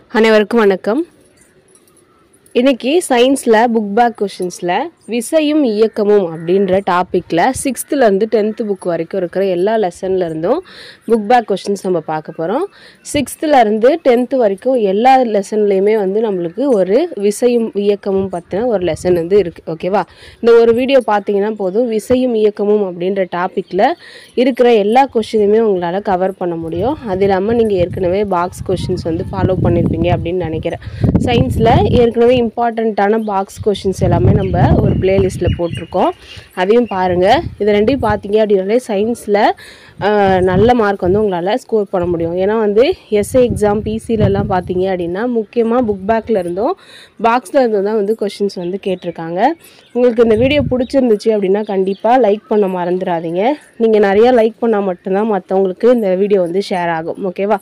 அனைவருக்கும் வணக்கம் இன்னைக்கு சயின்ஸில் புக் பேக் கொஷின்ஸில் விசையும் இயக்கமும் அப்படின்ற டாப்பிக்கில் சிக்ஸ்த்துலேருந்து டென்த்து புக் வரைக்கும் இருக்கிற எல்லா லெசன்ல இருந்தும் புக் பேக் கொஷின்ஸ் நம்ம பார்க்க போகிறோம் சிக்ஸ்த்துலேருந்து டென்த்து வரைக்கும் எல்லா லெசன்லேயுமே வந்து நம்மளுக்கு ஒரு விசையும் இயக்கமும் பற்றின ஒரு லெசன் வந்து இருக்குது ஓகேவா இந்த ஒரு வீடியோ பார்த்தீங்கன்னா போதும் விசையும் இயக்கமும் அப்படின்ற டாப்பிக்கில் இருக்கிற எல்லா கொஷினுமே உங்களால் கவர் பண்ண முடியும் அது இல்லாமல் நீங்கள் ஏற்கனவே பாக்ஸ் கொஷின்ஸ் வந்து ஃபாலோ பண்ணியிருப்பீங்க அப்படின்னு நினைக்கிறேன் சயின்ஸில் ஏற்கனவே இம்பார்ட்டண்ட்டான பாக்ஸ் கொஷின்ஸ் எல்லாமே நம்ம ஒரு பிளேலிஸ்ட்டில் போட்டிருக்கோம் அதையும் பாருங்கள் இது ரெண்டையும் பார்த்தீங்க அப்படின்னாலே சயின்ஸில் நல்ல மார்க் வந்து உங்களால் ஸ்கோர் பண்ண முடியும் ஏன்னா வந்து எஸ்ஏ எக்ஸாம் பிசிலெலாம் பார்த்தீங்க அப்படின்னா முக்கியமாக புக் பேக்கில் இருந்தும் பாக்ஸில் இருந்தும் தான் வந்து கொஷின்ஸ் வந்து கேட்டிருக்காங்க உங்களுக்கு இந்த வீடியோ பிடிச்சிருந்துச்சு அப்படின்னா கண்டிப்பாக லைக் பண்ண மறந்துடாதீங்க நீங்கள் நிறையா லைக் பண்ணால் மட்டும்தான் மற்றவங்களுக்கு இந்த வீடியோ வந்து ஷேர் ஆகும் ஓகேவா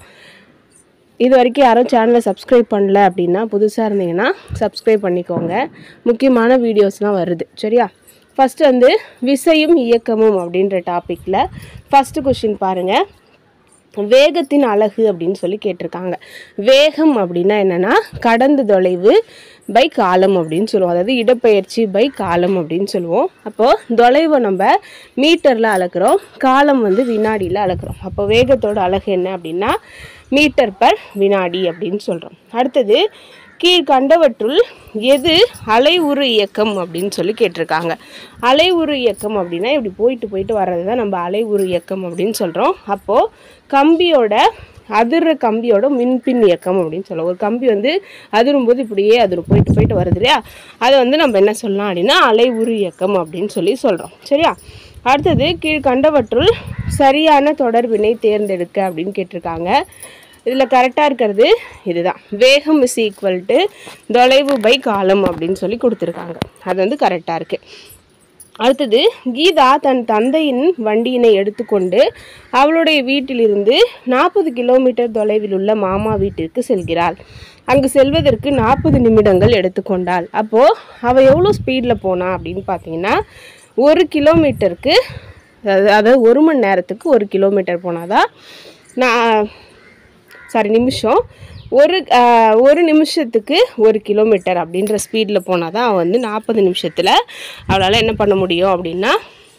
இது வரைக்கும் யாரும் சேனலை சப்ஸ்கிரைப் பண்ணல அப்படின்னா புதுசாக இருந்தீங்கன்னா சப்ஸ்கிரைப் பண்ணிக்கோங்க முக்கியமான வீடியோஸ்லாம் வருது சரியா ஃபஸ்ட்டு வந்து விசையும் இயக்கமும் அப்படின்ற டாப்பிக்கில் ஃபஸ்ட்டு கொஷின் பாருங்கள் வேகத்தின் அழகு அப்படின்னு சொல்லி கேட்டிருக்காங்க வேகம் அப்படின்னா என்னென்னா கடந்து தொலைவு பை காலம் அப்படின்னு சொல்லுவோம் அதாவது இடப்பெயர்ச்சி பை காலம் அப்படின்னு சொல்லுவோம் அப்போது தொலைவை நம்ம மீட்டரில் அளக்குறோம் காலம் வந்து வினாடியில் அளக்குறோம் அப்போ வேகத்தோட அழகு என்ன அப்படின்னா மீட்டர் பர் வினாடி அப்படின்னு சொல்கிறோம் அடுத்தது கீழ்கண்டவற்றுள் எது அலைவுறு இயக்கம் அப்படின்னு சொல்லி கேட்டிருக்காங்க அலைவுறு இயக்கம் அப்படின்னா இப்படி போயிட்டு போயிட்டு வர்றது தான் நம்ம அலைவுறு இயக்கம் அப்படின்னு சொல்கிறோம் அப்போது கம்பியோட அதிர்ற கம்பியோட மின்பின் இயக்கம் அப்படின்னு சொல்லுவோம் ஒரு கம்பி வந்து அதிரும்போது இப்படியே அதிரும் போயிட்டு போயிட்டு வருது இல்லையா அதை வந்து நம்ம என்ன சொல்லலாம் அப்படின்னா அலைவுறு இயக்கம் அப்படின்னு சொல்லி சொல்கிறோம் சரியா அடுத்தது கீழ்கண்டவற்றுள் சரியான தொடர்பினை தேர்ந்தெடுக்க அப்படின்னு கேட்டிருக்காங்க இதில் கரெக்டாக இருக்கிறது இதுதான் வேகம் இஸ் ஈக்குவல் டு தொலைவு பை காலம் அப்படின்னு சொல்லி கொடுத்துருக்காங்க அது வந்து கரெக்டாக இருக்குது அடுத்தது கீதா தன் தந்தையின் வண்டியினை எடுத்துக்கொண்டு அவளுடைய வீட்டிலிருந்து நாற்பது கிலோமீட்டர் தொலைவில் உள்ள மாமா வீட்டிற்கு செல்கிறாள் அங்கு செல்வதற்கு நாற்பது நிமிடங்கள் எடுத்துக்கொண்டாள் அப்போது அவள் எவ்வளோ ஸ்பீடில் போனா அப்படின்னு பார்த்தீங்கன்னா ஒரு கிலோமீட்டருக்கு அதாவது அதாவது ஒரு மணி நேரத்துக்கு ஒரு கிலோமீட்டர் போனாதான் நான் சாரி நிமிஷம் ஒரு ஆஹ், ஒரு நிமிஷத்துக்கு ஒரு கிலோமீட்டர் அப்படின்ற ஸ்பீடில் போனால் தான் அவன் வந்து நாற்பது நிமிஷத்தில் அவளால் என்ன பண்ண முடியும் அப்படின்னா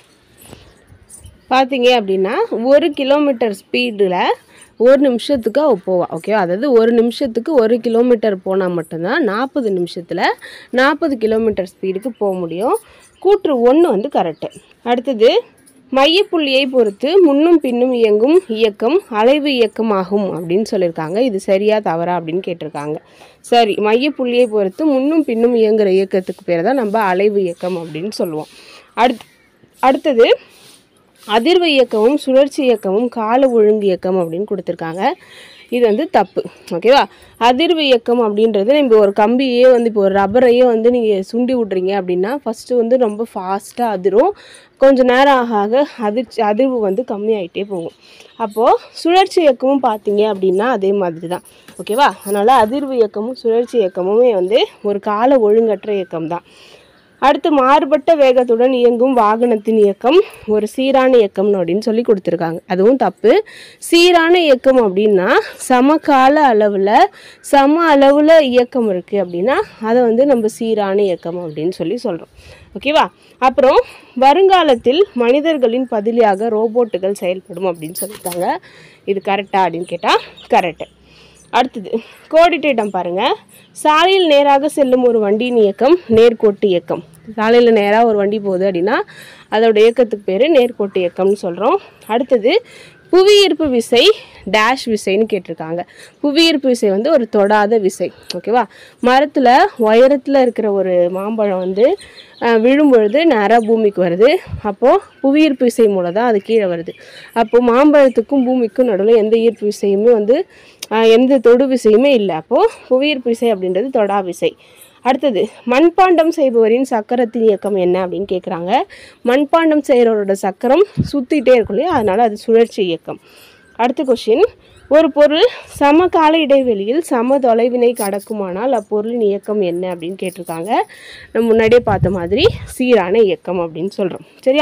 பார்த்தீங்க அப்படின்னா ஒரு கிலோமீட்டர் ஸ்பீடில் ஒரு நிமிஷத்துக்கு அவள் போவாள் ஓகேவா அதாவது ஒரு நிமிஷத்துக்கு ஒரு கிலோமீட்டர் போனால் மட்டும்தான் நாற்பது நிமிஷத்தில் நாற்பது கிலோமீட்டர் ஸ்பீடுக்கு போக முடியும் கூற்று ஒன்று வந்து கரெக்டு அடுத்தது மையப்புள்ளியை பொறுத்து முன்னும் பின்னும் இயங்கும் இயக்கம் அலைவு இயக்கமாகும் அப்படின்னு சொல்லியிருக்காங்க இது சரியா தவறா அப்படின்னு கேட்டிருக்காங்க சரி மையப்புள்ளியை பொறுத்து முன்னும் பின்னும் இயங்குற இயக்கத்துக்கு பேர் தான் நம்ம அலைவு இயக்கம் அப்படின்னு சொல்லுவோம் அடுத் அடுத்தது அதிர்வு இயக்கமும் சுழற்சி இயக்கமும் கால ஒழுங்கு இயக்கம் அப்படின்னு கொடுத்துருக்காங்க இது வந்து தப்பு ஓகேவா அதிர்வு இயக்கம் அப்படின்றது நம்ம ஒரு கம்பியே வந்து இப்போ ஒரு ரப்பரையே வந்து நீங்கள் சுண்டி விட்றீங்க அப்படின்னா ஃபஸ்ட்டு வந்து ரொம்ப ஃபாஸ்ட்டாக அதிரும் கொஞ்ச நேரம் ஆக ஆக அதிர்ச்சி அதிர்வு வந்து கம்மியாயிட்டே போகும் அப்போது சுழற்சி இயக்கமும் பார்த்தீங்க அப்படின்னா அதே மாதிரி தான் ஓகேவா அதனால் அதிர்வு இயக்கமும் சுழற்சி இயக்கமுமே வந்து ஒரு கால ஒழுங்கற்ற இயக்கம் தான் அடுத்து மாறுபட்ட வேகத்துடன் இயங்கும் வாகனத்தின் இயக்கம் ஒரு சீரான இயக்கம் அப்படின்னு சொல்லி கொடுத்துருக்காங்க அதுவும் தப்பு சீரான இயக்கம் அப்படின்னா சமகால அளவில் சம அளவில் இயக்கம் இருக்குது அப்படின்னா அதை வந்து நம்ம சீரான இயக்கம் அப்படின்னு சொல்லி சொல்கிறோம் ஓகேவா அப்புறம் வருங்காலத்தில் மனிதர்களின் பதிலியாக ரோபோட்டுகள் செயல்படும் அப்படின்னு சொல்லியிருக்காங்க இது கரெக்டா அப்படின்னு கேட்டால் கரெக்டு அடுத்தது கோடிட்டேட்டம் பாருங்க சாலையில் நேராக செல்லும் ஒரு வண்டியின் இயக்கம் நேர்கோட்டு இயக்கம் சாலையில் நேராக ஒரு வண்டி போகுது அப்படின்னா அதோட இயக்கத்துக்கு பேர் நேர்கோட்டு இயக்கம்னு சொல்கிறோம் அடுத்தது புவியீர்ப்பு விசை டேஷ் விசைன்னு கேட்டிருக்காங்க புவியீர்ப்பு விசை வந்து ஒரு தொடாத விசை ஓகேவா மரத்தில் உயரத்தில் இருக்கிற ஒரு மாம்பழம் வந்து அஹ், விழும் பொழுது நேராக பூமிக்கு வருது அப்போது புவியீர்ப்பு விசை மூலம் தான் அது கீழே வருது அப்போது மாம்பழத்துக்கும் பூமிக்கும் நடுவில் எந்த ஈர்ப்பு விசையுமே வந்து அஹ், எந்த தொடு விசையுமே இல்லை அப்போது புவியீர்ப்பு விசை அப்படின்றது தொடா விசை அடுத்தது மண்பாண்டம் செய்பவரின் சக்கரத்தின் இயக்கம் என்ன அப்படின்னு கேட்குறாங்க மண்பாண்டம் செய்கிறவரோட சக்கரம் சுற்றிட்டே இருக்கும் இல்லையா அதனால் அது சுழற்சி இயக்கம் அடுத்த கொஷின் ஒரு பொருள் சம கால இடைவெளியில் சம தொலைவினை கடக்குமானால் அப்பொருளின் இயக்கம் என்ன அப்படின்னு கேட்டிருக்காங்க நம்ம முன்னாடியே பார்த்த மாதிரி சீரான இயக்கம் அப்படின்னு சொல்கிறோம் சரியா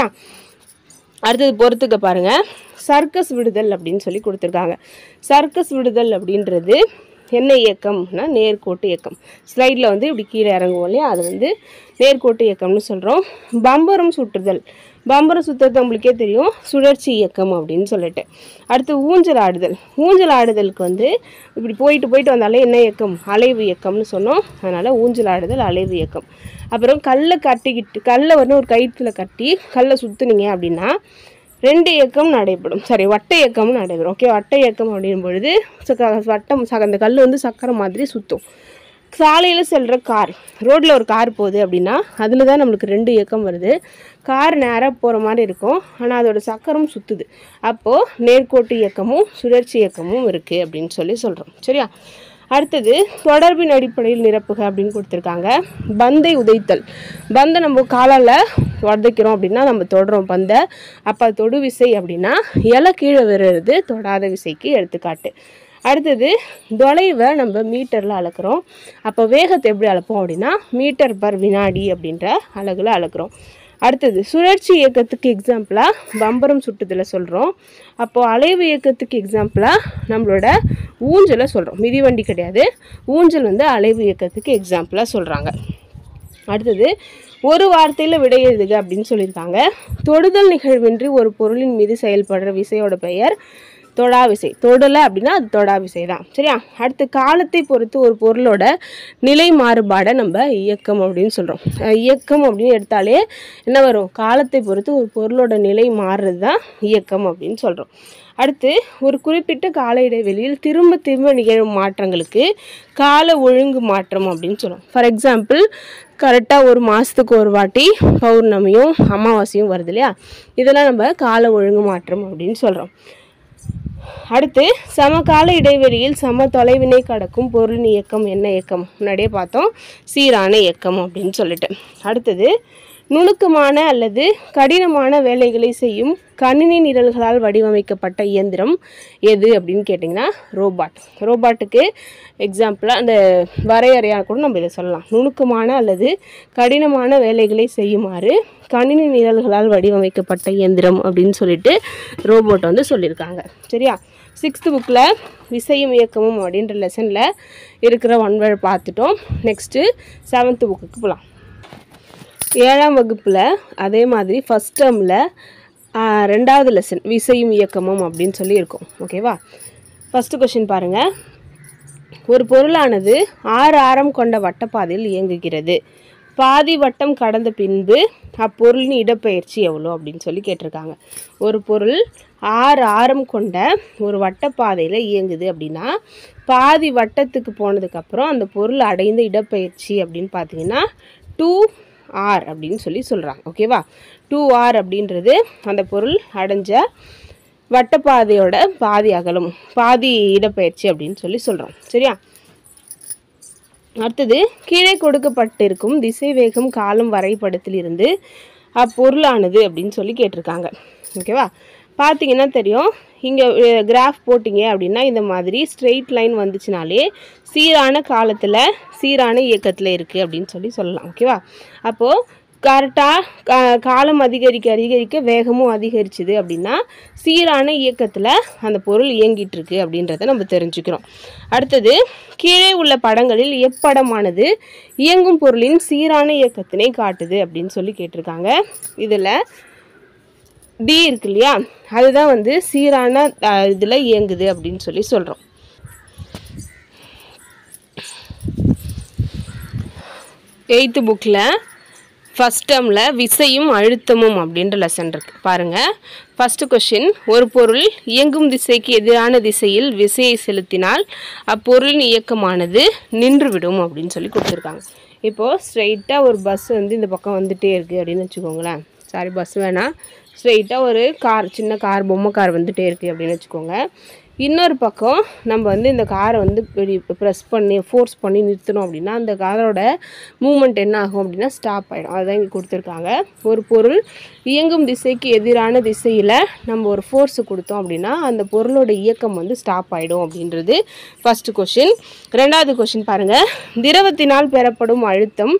அடுத்தது பொறுத்துக்க பாருங்க சர்க்கஸ் விடுதல் அப்படின்னு சொல்லி கொடுத்துருக்காங்க சர்க்கஸ் விடுதல் அப்படின்றது என்ன இயக்கம்னா நேர்கோட்டு இயக்கம் ஸ்லைடில் வந்து இப்படி கீழே இறங்குவோம் இல்லையா அது வந்து நேர்கோட்டு இயக்கம்னு சொல்கிறோம் பம்பரம் சுற்றுதல் பம்பரம் சுற்றுறது நம்மளுக்கே தெரியும் சுழற்சி இயக்கம் அப்படின்னு சொல்லிட்டு அடுத்து ஊஞ்சல் ஆடுதல் ஊஞ்சல் ஆடுதலுக்கு வந்து இப்படி போயிட்டு போயிட்டு வந்தாலே என்ன இயக்கம் அலைவு இயக்கம்னு சொன்னோம் அதனால் ஊஞ்சல் ஆடுதல் அலைவு இயக்கம் அப்புறம் கல்லை கட்டிக்கிட்டு கல்லை வந்து ஒரு கயிற்றுல கட்டி கல்லை சுற்றுனீங்க அப்படின்னா ரெண்டு இயக்கம் நடைபெறும் சாரி வட்ட இயக்கமும் நடைபெறும் ஓகே வட்ட இயக்கம் அப்படின் பொழுது சக்க- வட்டம் சக அந்த கல் வந்து சக்கரை மாதிரி சுற்றும் சாலையில் செல்கிற கார் ரோட்டில் ஒரு கார் போகுது அப்படின்னா அதில் தான் நம்மளுக்கு ரெண்டு இயக்கம் வருது கார் நேராக போகிற மாதிரி இருக்கும் ஆனால் அதோட சக்கரம் சுற்றுது அப்போது நேர்கோட்டு இயக்கமும் சுழற்சி இயக்கமும் இருக்குது அப்படின்னு சொல்லி சொல்கிறோம் சரியா அடுத்தது தொடர்பின் அடிப்படையில் நிரப்புக அப்படின்னு கொடுத்துருக்காங்க பந்தை உதைத்தல் பந்தை நம்ம காலால் உதைக்கிறோம் அப்படின்னா நம்ம தொடுறோம் பந்தை அப்போ தொடு விசை அப்படின்னா இலை கீழே விழுறது தொடாத விசைக்கு எடுத்துக்காட்டு அடுத்தது தொலைவை நம்ம மீட்டரில் அளக்குறோம் அப்போ வேகத்தை எப்படி அளப்போம் அப்படின்னா மீட்டர் பர் வினாடி அப்படின்ற அலகுல அளக்குறோம் அடுத்தது சுழற்சி இயக்கத்துக்கு எக்ஸாம்பிளாக பம்பரம் சுட்டுதலை சொல்கிறோம் அப்போது அலைவு இயக்கத்துக்கு எக்ஸாம்பிளாக நம்மளோட ஊஞ்சலை சொல்கிறோம் மிதிவண்டி கிடையாது ஊஞ்சல் வந்து அலைவு இயக்கத்துக்கு எக்ஸாம்பிளாக சொல்கிறாங்க அடுத்தது ஒரு வார்த்தையில் விடை எழுதுக அப்படின்னு சொல்லியிருக்காங்க தொடுதல் நிகழ்வின்றி ஒரு பொருளின் மீது செயல்படுற விசையோட பெயர் தொடா விசை தொடலை அப்படின்னா அது தொடா விசை தான் சரியா அடுத்து காலத்தை பொறுத்து ஒரு பொருளோட நிலை மாறுபாடை நம்ம இயக்கம் அப்படின்னு சொல்கிறோம் இயக்கம் அப்படின்னு எடுத்தாலே என்ன வரும் காலத்தை பொறுத்து ஒரு பொருளோட நிலை மாறுறது தான் இயக்கம் அப்படின்னு சொல்கிறோம் அடுத்து ஒரு குறிப்பிட்ட கால இடைவெளியில் திரும்ப திரும்ப நிகழும் மாற்றங்களுக்கு கால ஒழுங்கு மாற்றம் அப்படின்னு சொல்லுவோம் ஃபார் எக்ஸாம்பிள் கரெக்டாக ஒரு மாதத்துக்கு ஒரு வாட்டி பௌர்ணமியும் அமாவாசையும் வருது இல்லையா இதெல்லாம் நம்ம கால ஒழுங்கு மாற்றம் அப்படின்னு சொல்கிறோம் அடுத்து சமகால இடைவெளியில் சம தொலைவினை கடக்கும் பொருளின் இயக்கம் என்ன இயக்கம் முன்னாடியே பார்த்தோம் சீரான இயக்கம் அப்படின்னு சொல்லிட்டு அடுத்தது நுணுக்கமான அல்லது கடினமான வேலைகளை செய்யும் கணினி நிரல்களால் வடிவமைக்கப்பட்ட இயந்திரம் எது அப்படின்னு கேட்டிங்கன்னா ரோபாட் ரோபாட்டுக்கு எக்ஸாம்பிளாக அந்த வரையறையாக கூட நம்ம இதை சொல்லலாம் நுணுக்கமான அல்லது கடினமான வேலைகளை செய்யுமாறு கணினி நிரல்களால் வடிவமைக்கப்பட்ட இயந்திரம் அப்படின்னு சொல்லிட்டு ரோபோட் வந்து சொல்லியிருக்காங்க சரியா சிக்ஸ்த்து புக்கில் விசையும் இயக்கமும் அப்படின்ற லெசனில் இருக்கிற ஒன் வேர்ட் பார்த்துட்டோம் நெக்ஸ்ட்டு செவன்த்து புக்குக்கு போகலாம் ஏழாம் வகுப்பில் அதே மாதிரி ஃபஸ்ட் டேர்மில் ரெண்டாவது லெசன் விசையும் இயக்கமும் அப்படின்னு சொல்லி இருக்கும் ஓகேவா ஃபஸ்ட்டு கொஷின் பாருங்கள் ஒரு பொருளானது ஆறு ஆரம் கொண்ட வட்டப்பாதையில் இயங்குகிறது பாதி வட்டம் கடந்த பின்பு அப்பொருளின் இடப்பெயர்ச்சி எவ்வளோ அப்படின்னு சொல்லி கேட்டிருக்காங்க ஒரு பொருள் ஆறு ஆரம் கொண்ட ஒரு வட்டப்பாதையில் இயங்குது அப்படின்னா பாதி வட்டத்துக்கு போனதுக்கப்புறம் அந்த பொருள் அடைந்த இடப்பெயர்ச்சி அப்படின்னு பார்த்தீங்கன்னா டூ ஆர் அப்படின்னு சொல்லி சொல்கிறாங்க ஓகேவா டூ ஆர் அப்படின்றது அந்த பொருள் அடைஞ்ச வட்டப்பாதையோட பாதி அகலம் பாதி இடப்பெயர்ச்சி அப்படின்னு சொல்லி சொல்கிறோம் சரியா அடுத்தது கீழே கொடுக்கப்பட்டிருக்கும் திசை வேகம் காலம் வரைபடத்தில் இருந்து அப்பொருளானது அப்படின்னு சொல்லி கேட்டிருக்காங்க ஓகேவா பார்த்தீங்கன்னா தெரியும் இங்கே கிராஃப் போட்டிங்க அப்படின்னா இந்த மாதிரி ஸ்ட்ரெயிட் லைன் வந்துச்சுனாலே சீரான காலத்தில் சீரான இயக்கத்தில் இருக்குது அப்படின்னு சொல்லி சொல்லலாம் ஓகேவா அப்போது கரெக்டாக கா காலம் அதிகரிக்க அதிகரிக்க வேகமும் அதிகரிச்சுது அப்படின்னா சீரான இயக்கத்தில் அந்த பொருள் இயங்கிட்டு இருக்கு அப்படின்றத நம்ம தெரிஞ்சுக்கிறோம் அடுத்தது கீழே உள்ள படங்களில் எப்படமானது இயங்கும் பொருளின் சீரான இயக்கத்தினை காட்டுது அப்படின்னு சொல்லி கேட்டிருக்காங்க இதில் டி இருக்கு இல்லையா அதுதான் வந்து சீரான இதில் இயங்குது அப்படின்னு சொல்லி சொல்கிறோம் எயித்து புக்கில் ஃபஸ்ட் டேர்மில் விசையும் அழுத்தமும் அப்படின்ற லெசன் இருக்குது பாருங்கள் ஃபஸ்ட்டு கொஷின் ஒரு பொருள் இயங்கும் திசைக்கு எதிரான திசையில் விசையை செலுத்தினால் அப்பொருளின் இயக்கமானது நின்றுவிடும் அப்படின்னு சொல்லி கொடுத்துருக்காங்க இப்போது ஸ்ட்ரைட்டாக ஒரு பஸ் வந்து இந்த பக்கம் வந்துட்டே இருக்குது அப்படின்னு வச்சுக்கோங்களேன் சாரி பஸ் வேணாம் ஸ்ட்ரைட்டாக ஒரு கார் சின்ன கார் பொம்மை கார் வந்துட்டே இருக்குது அப்படின்னு வச்சுக்கோங்க இன்னொரு பக்கம் நம்ம வந்து இந்த காரை வந்து ப்ரெஸ் பண்ணி ஃபோர்ஸ் பண்ணி நிறுத்தணும் அப்படின்னா அந்த காரோட மூமெண்ட் என்ன ஆகும் அப்படின்னா ஸ்டாப் ஆகிடும் அதுதான் இங்கே கொடுத்துருக்காங்க ஒரு பொருள் இயங்கும் திசைக்கு எதிரான திசையில் நம்ம ஒரு ஃபோர்ஸ் கொடுத்தோம் அப்படின்னா அந்த பொருளோட இயக்கம் வந்து ஸ்டாப் ஆகிடும் அப்படின்றது ஃபஸ்ட்டு கொஷின் ரெண்டாவது கொஷின் பாருங்கள் திரவத்தினால் பெறப்படும் அழுத்தம்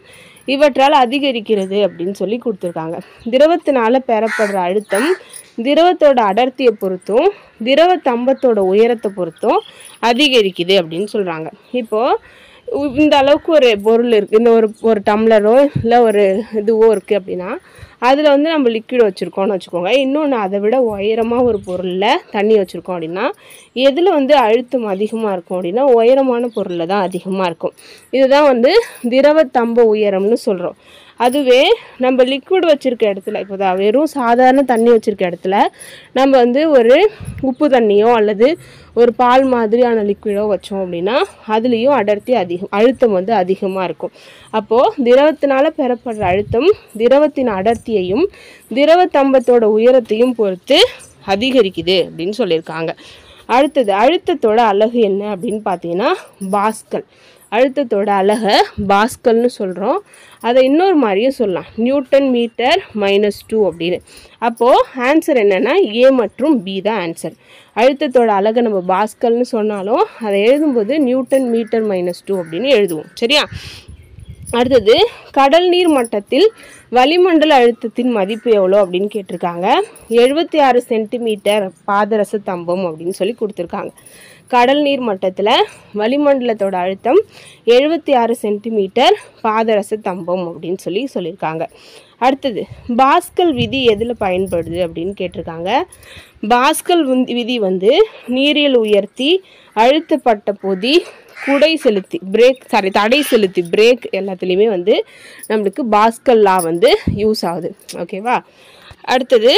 இவற்றால் அதிகரிக்கிறது அப்படின்னு சொல்லி கொடுத்துருக்காங்க திரவத்தினால பெறப்படுற அழுத்தம் திரவத்தோட அடர்த்தியை பொறுத்தும் திரவ தம்பத்தோட உயரத்தை பொறுத்தும் அதிகரிக்குது அப்படின்னு சொல்கிறாங்க இப்போது உ- இந்த அளவுக்கு ஒரு பொருள் இருக்குது இந்த ஒரு ஒரு டம்ளரோ இல்லை ஒரு இதுவோ இருக்குது அப்படின்னா அதில் வந்து நம்ம லிக்விட் வச்சுருக்கோம்னு வச்சுக்கோங்க இன்னொன்று அதை விட உயரமாக ஒரு பொருளில் தண்ணி வச்சுருக்கோம் அப்படின்னா எதில் வந்து அழுத்தம் அதிகமாக இருக்கும் அப்படின்னா உயரமான பொருளில் தான் அதிகமாக இருக்கும் இதுதான் வந்து திரவ தம்ப உயரம்னு சொல்கிறோம் அதுவே நம்ம லிக்விட் வச்சுருக்க இடத்துல இப்போ தான் வெறும் சாதாரண தண்ணி வச்சுருக்க இடத்துல நம்ம வந்து ஒரு உப்பு தண்ணியோ அல்லது ஒரு பால் மாதிரியான லிக்விடோ வச்சோம் அப்படின்னா அதுலேயும் அடர்த்தி அதிகம் அழுத்தம் வந்து அதிகமாக இருக்கும் அப்போது திரவத்தினால பெறப்படுற அழுத்தம் திரவத்தின் அடர்த்தியையும் திரவ தம்பத்தோட உயரத்தையும் பொறுத்து அதிகரிக்குது அப்படின்னு சொல்லியிருக்காங்க அடுத்தது அழுத்தத்தோட அலகு என்ன அப்படின்னு பார்த்தீங்கன்னா பாஸ்கல் அழுத்தத்தோட அலகை பாஸ்கல்னு சொல்கிறோம் அதை இன்னொரு மாதிரியும் சொல்லலாம் நியூட்டன் மீட்டர் மைனஸ் டூ அப்படின்னு அப்போது ஆன்சர் என்னென்னா ஏ மற்றும் பி தான் ஆன்சர் அழுத்தத்தோட அலகை நம்ம பாஸ்கல்னு சொன்னாலும் அதை எழுதும்போது நியூட்டன் மீட்டர் மைனஸ் டூ அப்படின்னு எழுதுவோம் சரியா அடுத்தது கடல் நீர் மட்டத்தில் வளிமண்டல அழுத்தத்தின் மதிப்பு எவ்வளோ அப்படின்னு கேட்டிருக்காங்க எழுபத்தி ஆறு சென்டிமீட்டர் பாதரச தம்பம் அப்படின்னு சொல்லி கொடுத்துருக்காங்க கடல் நீர் மட்டத்தில் வளிமண்டலத்தோட அழுத்தம் எழுபத்தி ஆறு சென்டிமீட்டர் பாதரச தம்பம் அப்படின்னு சொல்லி சொல்லியிருக்காங்க அடுத்தது பாஸ்கல் விதி எதில் பயன்படுது அப்படின்னு கேட்டிருக்காங்க பாஸ்கல் வந்து- விதி வந்து நீரியல் உயர்த்தி அழுத்தப்பட்ட பொதி குடை செலுத்தி பிரேக் சாரி தடை செலுத்தி பிரேக் எல்லாத்துலேயுமே வந்து நம்மளுக்கு பாஸ்கல் லா வந்து யூஸ் ஆகுது ஓகேவா அடுத்தது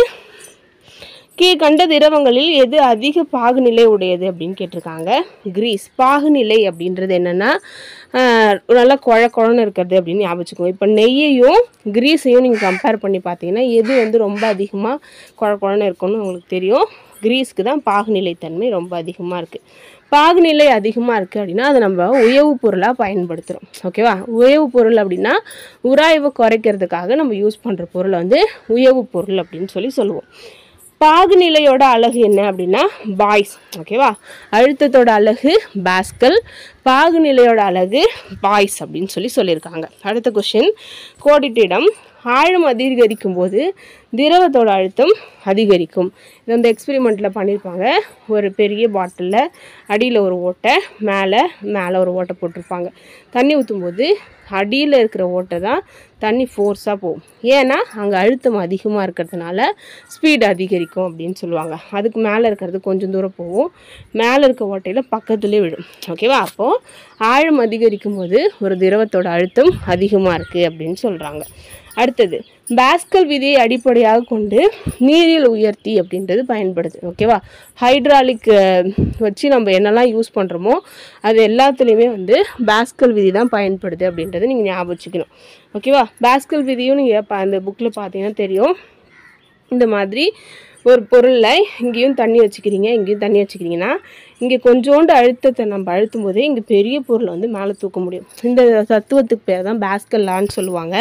கீழ்கண்ட திரவங்களில் எது அதிக பாகுநிலை உடையது அப்படின்னு கேட்டிருக்காங்க கிரீஸ் பாகுநிலை அப்படின்றது என்னென்னா நல்லா குழ குழன்னு இருக்கிறது அப்படின்னு ஞாபகம் வச்சுக்கோங்க இப்போ நெய்யையும் கிரீஸையும் நீங்கள் கம்பேர் பண்ணி பார்த்தீங்கன்னா எது வந்து ரொம்ப அதிகமாக குழ குழன்னு இருக்கும்னு உங்களுக்கு தெரியும் கிரீஸ்க்கு தான் பாகுநிலைத்தன்மை ரொம்ப அதிகமாக இருக்குது பாகுநிலை அதிகமாக இருக்குது அப்படின்னா அதை நம்ம உயவு பொருளாக பயன்படுத்துகிறோம் ஓகேவா உயவு பொருள் அப்படின்னா உராய்வை குறைக்கிறதுக்காக நம்ம யூஸ் பண்ணுற பொருளை வந்து உயவு பொருள் அப்படின்னு சொல்லி சொல்லுவோம் பாகுநிலையோட அலகு என்ன அப்படின்னா பாய்ஸ் ஓகேவா அழுத்தத்தோட அலகு பாஸ்கல் பாகுநிலையோட அலகு பாய்ஸ் அப்படின்னு சொல்லி சொல்லியிருக்காங்க அடுத்த கொஷின் கோடிட்டிடம் ஆழம் அதிகரிக்கும் போது திரவத்தோட அழுத்தம் அதிகரிக்கும் இது வந்து எக்ஸ்பெரிமெண்ட்டில் பண்ணியிருப்பாங்க ஒரு பெரிய பாட்டிலில் அடியில் ஒரு ஓட்டை மேலே மேலே ஒரு ஓட்டை போட்டிருப்பாங்க தண்ணி ஊற்றும்போது அடியில் இருக்கிற ஓட்டை தான் தண்ணி ஃபோர்ஸாக போகும் ஏன்னா அங்கே அழுத்தம் அதிகமாக இருக்கிறதுனால ஸ்பீடு அதிகரிக்கும் அப்படின்னு சொல்லுவாங்க அதுக்கு மேலே இருக்கிறது கொஞ்சம் தூரம் போகும் மேலே இருக்க ஓட்டையில் பக்கத்துலேயே விடும் ஓகேவா அப்போது ஆழம் அதிகரிக்கும் போது ஒரு திரவத்தோட அழுத்தம் அதிகமாக இருக்குது அப்படின்னு சொல்கிறாங்க அடுத்தது பாஸ்கல் விதியை அடிப்படையாக கொண்டு நீரியல் உயர்த்தி அப்படின்றது பயன்படுது ஓகேவா ஹைட்ராலிக் வச்சு நம்ம என்னெல்லாம் யூஸ் பண்ணுறோமோ அது எல்லாத்துலேயுமே வந்து பாஸ்கல் விதி தான் பயன்படுது அப்படின்றத நீங்கள் ஞாபகம் வச்சுக்கணும் ஓகேவா பாஸ்கல் விதியும் நீங்கள் அந்த புக்கில் பார்த்தீங்கன்னா தெரியும் இந்த மாதிரி ஒரு பொருளில் இங்கேயும் தண்ணி வச்சுக்கிறீங்க இங்கேயும் தண்ணி வச்சுக்கிறீங்கன்னா இங்கே கொஞ்சோண்டு அழுத்தத்தை நம்ம அழுத்தும் போதே இங்கே பெரிய பொருளை வந்து மேலே தூக்க முடியும் இந்த தத்துவத்துக்கு பேர் தான் பாஸ்கல் லான்னு சொல்லுவாங்க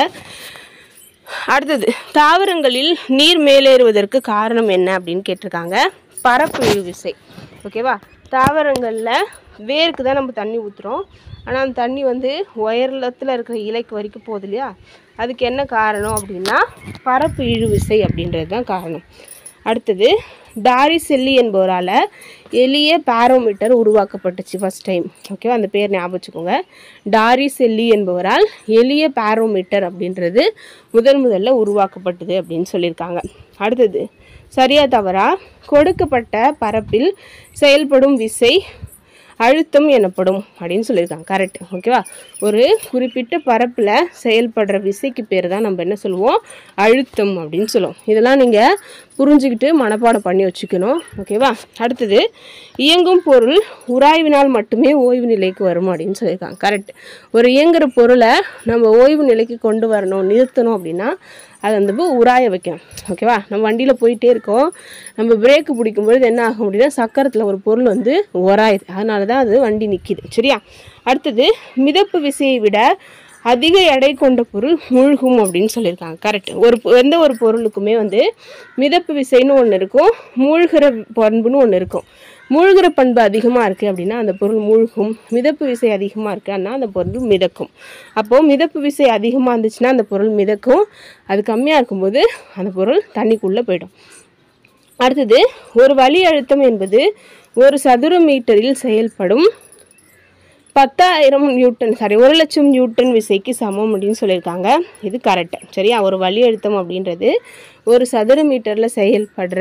அடுத்தது தாவரங்களில் நீர் மேலேறுவதற்கு காரணம் என்ன அப்படின்னு கேட்டிருக்காங்க பரப்பு இழு விசை ஓகேவா தாவரங்களில் வேருக்கு தான் நம்ம தண்ணி ஊற்றுறோம் ஆனால் அந்த தண்ணி வந்து உயரத்தில் இருக்கிற இலைக்கு வரைக்கும் போகுது இல்லையா அதுக்கு என்ன காரணம் அப்படின்னா பரப்பு இழு விசை அப்படின்றது தான் காரணம் அடுத்தது டாரி செல்லி என்பவரால் எளிய பாரோமீட்டர் உருவாக்கப்பட்டுச்சு ஃபஸ்ட் டைம் ஓகேவா அந்த பேர் ஞாபகம் வச்சுக்கோங்க டாரி செல்லி என்பவரால் எளிய பாரோமீட்டர் அப்படின்றது முதல் முதல்ல உருவாக்கப்பட்டது அப்படின்னு சொல்லியிருக்காங்க அடுத்தது சரியா தவறா கொடுக்கப்பட்ட பரப்பில் செயல்படும் விசை அழுத்தம் எனப்படும் அப்படின்னு சொல்லியிருக்காங்க கரெக்ட் ஓகேவா ஒரு குறிப்பிட்ட பரப்பில் செயல்படுற விசைக்கு பேர் தான் நம்ம என்ன சொல்லுவோம் அழுத்தம் அப்படின்னு சொல்லுவோம் இதெல்லாம் நீங்கள் புரிஞ்சுக்கிட்டு மனப்பாடம் பண்ணி வச்சுக்கணும் ஓகேவா அடுத்தது இயங்கும் பொருள் உராய்வினால் மட்டுமே ஓய்வு நிலைக்கு வரும் அப்படின்னு சொல்லியிருக்காங்க கரெக்ட் ஒரு இயங்குற பொருளை நம்ம ஓய்வு நிலைக்கு கொண்டு வரணும் நிறுத்தணும் அப்படின்னா அதை வந்து உராய வைக்கணும் ஓகேவா நம்ம வண்டியில் போயிட்டே இருக்கோம் நம்ம பிரேக்கு பிடிக்கும் பொழுது என்ன ஆகும் அப்படின்னா சக்கரத்தில் ஒரு பொருள் வந்து உராயுது அதனால தான் அது வண்டி நிற்கிது சரியா அடுத்தது மிதப்பு விசையை விட அதிக எடை கொண்ட பொருள் மூழ்கும் அப்படின்னு சொல்லியிருக்காங்க கரெக்ட் ஒரு பொ- எந்த ஒரு பொருளுக்குமே வந்து மிதப்பு விசைன்னு ஒன்று இருக்கும் மூழ்கிற பண்புன்னு ஒன்று இருக்கும் மூழ்கிற பண்பு அதிகமாக இருக்குது அப்படின்னா அந்த பொருள் மூழ்கும் மிதப்பு விசை அதிகமாக இருக்குன்னா அந்த பொருள் மிதக்கும் அப்போது மிதப்பு விசை அதிகமாக இருந்துச்சுன்னா அந்த பொருள் மிதக்கும் அது கம்மியாக இருக்கும்போது அந்த பொருள் தண்ணிக்குள்ளே போயிடும் அடுத்தது ஒரு வளி அழுத்தம் என்பது ஒரு சதுர மீட்டரில் செயல்படும் பத்தாயிரம் நியூட்டன் சாரி ஒரு லட்சம் நியூட்டன் விசைக்கு சமம் அப்படின்னு சொல்லியிருக்காங்க இது கரெக்டு சரியா ஒரு வழி அழுத்தம் அப்படின்றது ஒரு சதுர மீட்டரில் செயல்படுற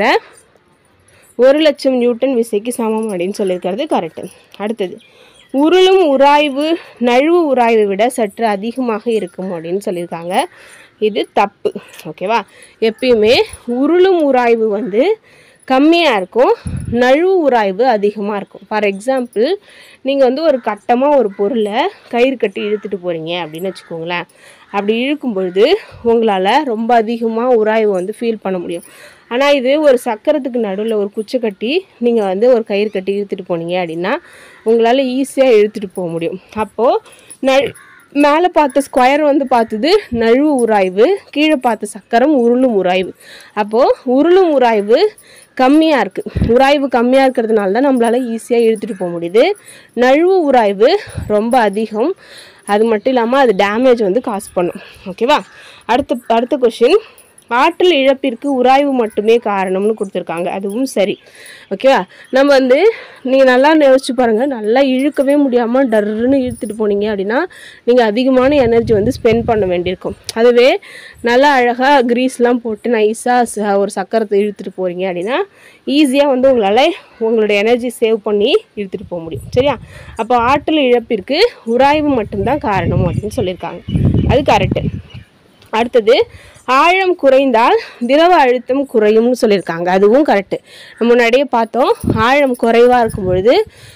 ஒரு லட்சம் நியூட்டன் விசைக்கு சமம் அப்படின்னு சொல்லியிருக்கிறது கரெக்டு அடுத்தது உருளும் உராய்வு நழுவு உராய்வை விட சற்று அதிகமாக இருக்கும் அப்படின்னு சொல்லியிருக்காங்க இது தப்பு ஓகேவா எப்பயுமே உருளும் உராய்வு வந்து கம்மியாக இருக்கும் நழுவு உராய்வு அதிகமாக இருக்கும் ஃபார் எக்ஸாம்பிள் நீங்கள் வந்து ஒரு கட்டமாக ஒரு பொருளை கயிறு கட்டி இழுத்துட்டு போகிறீங்க அப்படின்னு வச்சுக்கோங்களேன் அப்படி இழுக்கும் பொழுது உங்களால் ரொம்ப அதிகமாக உராய்வு வந்து ஃபீல் பண்ண முடியும் ஆனால் இது ஒரு சக்கரத்துக்கு நடுவில் ஒரு குச்சை கட்டி நீங்கள் வந்து ஒரு கயிறு கட்டி இழுத்துட்டு போனீங்க அப்படின்னா உங்களால் ஈஸியாக இழுத்துட்டு போக முடியும் அப்போது ந மேலே பார்த்த ஸ்கொயர் வந்து பார்த்தது நழுவு உராய்வு கீழே பார்த்த சக்கரம் உருளும் உராய்வு அப்போது உருளும் உராய்வு கம்மியாக இருக்குது உராய்வு கம்மியாக இருக்கிறதுனால தான் நம்மளால் ஈஸியாக இழுத்துட்டு போக முடியுது நழுவு உராய்வு ரொம்ப அதிகம் அது மட்டும் இல்லாமல் அது டேமேஜ் வந்து காஸ் பண்ணும் ஓகேவா அடுத்த அடுத்த கொஷின் ஆற்றல் இழப்பிற்கு உராய்வு மட்டுமே காரணம்னு கொடுத்துருக்காங்க அதுவும் சரி ஓகேவா நம்ம வந்து நீங்கள் நல்லா யோசிச்சு பாருங்கள் நல்லா இழுக்கவே முடியாமல் டர்ருன்னு இழுத்துட்டு போனீங்க அப்படின்னா நீங்கள் அதிகமான எனர்ஜி வந்து ஸ்பெண்ட் பண்ண வேண்டியிருக்கும் அதுவே நல்லா அழகாக க்ரீஸ்லாம் போட்டு நைஸாக ஒரு சக்கரத்தை இழுத்துட்டு போகிறீங்க அப்படின்னா ஈஸியாக வந்து உங்களால் உங்களோட எனர்ஜி சேவ் பண்ணி இழுத்துட்டு போக முடியும் சரியா அப்போ ஆற்றல் இழப்பிற்கு உராய்வு மட்டும்தான் காரணம் அப்படின்னு சொல்லியிருக்காங்க அது கரெக்டு அடுத்தது ஆழம் குறைந்தால் திரவ அழுத்தம் குறையும்னு சொல்லியிருக்காங்க அதுவும் கரெக்டு நம்ம முன்னாடியே பார்த்தோம் ஆழம் குறைவாக இருக்கும் பொழுது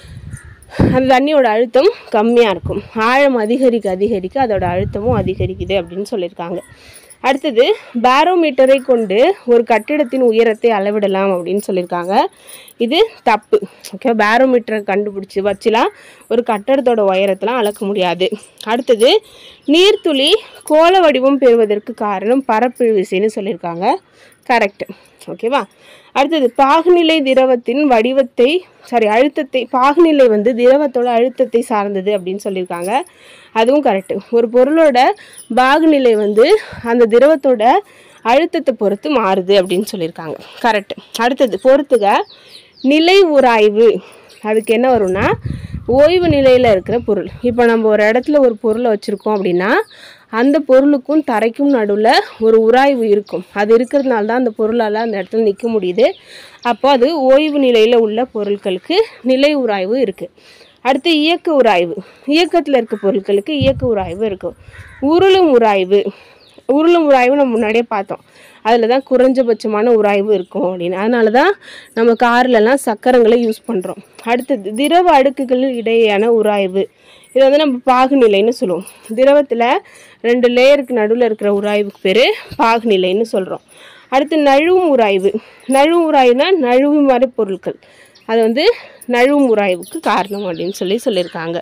அந்த தண்ணியோட அழுத்தம் கம்மியாக இருக்கும் ஆழம் அதிகரிக்க அதிகரிக்க அதோட அழுத்தமும் அதிகரிக்குது அப்படின்னு சொல்லியிருக்காங்க அடுத்தது பேரோமீட்டரை கொண்டு ஒரு கட்டிடத்தின் உயரத்தை அளவிடலாம் அப்படின்னு சொல்லியிருக்காங்க இது தப்பு ஓகே பேரோமீட்டரை கண்டுபிடிச்சி வச்சுலாம் ஒரு கட்டடத்தோட உயரத்தெலாம் அளக்க முடியாது அடுத்தது நீர்த்துளி கோள வடிவம் பெறுவதற்கு காரணம் பரப்பிழு விசைன்னு சொல்லியிருக்காங்க கரெக்ட் ஓகேவா அடுத்தது பாகுநிலை திரவத்தின் வடிவத்தை சாரி அழுத்தத்தை பாகுநிலை வந்து திரவத்தோட அழுத்தத்தை சார்ந்தது அப்படின்னு சொல்லியிருக்காங்க அதுவும் கரெக்டு ஒரு பொருளோட பாகுநிலை வந்து அந்த திரவத்தோட அழுத்தத்தை பொறுத்து மாறுது அப்படின்னு சொல்லியிருக்காங்க கரெக்ட் அடுத்தது பொறுத்துக நிலை உராய்வு அதுக்கு என்ன வரும்னா ஓய்வு நிலையில் இருக்கிற பொருள் இப்போ நம்ம ஒரு இடத்துல ஒரு பொருளை வச்சுருக்கோம் அப்படின்னா அந்த பொருளுக்கும் தரைக்கும் நடுவில் ஒரு உராய்வு இருக்கும் அது இருக்கிறதுனால தான் அந்த பொருளால் அந்த இடத்துல நிற்க முடியுது அப்போ அது ஓய்வு நிலையில் உள்ள பொருட்களுக்கு நிலை உராய்வு இருக்குது அடுத்து இயக்க உராய்வு இயக்கத்தில் இருக்க பொருட்களுக்கு இயக்க உராய்வு இருக்கும் உருளும் உராய்வு உருளும் உராய்வு நம்ம முன்னாடியே பார்த்தோம் அதில் தான் குறைஞ்சபட்சமான உராய்வு இருக்கும் அப்படின்னு அதனால தான் நம்ம கார்லலாம் சக்கரங்களை யூஸ் பண்ணுறோம் அடுத்தது திரவ அடுக்குகள் இடையேயான உராய்வு இது வந்து நம்ம பாகுநிலைன்னு சொல்லுவோம் திரவத்தில் ரெண்டு லேயருக்கு நடுவில் இருக்கிற உராய்வுக்கு பேர் பாகுநிலைன்னு சொல்கிறோம் அடுத்து நழுவும் உராய்வு நழுவும் உராய்வுனா நழுவு மாதிரி பொருட்கள் அது வந்து நழுவும் உராய்வுக்கு காரணம் அப்படின்னு சொல்லி சொல்லியிருக்காங்க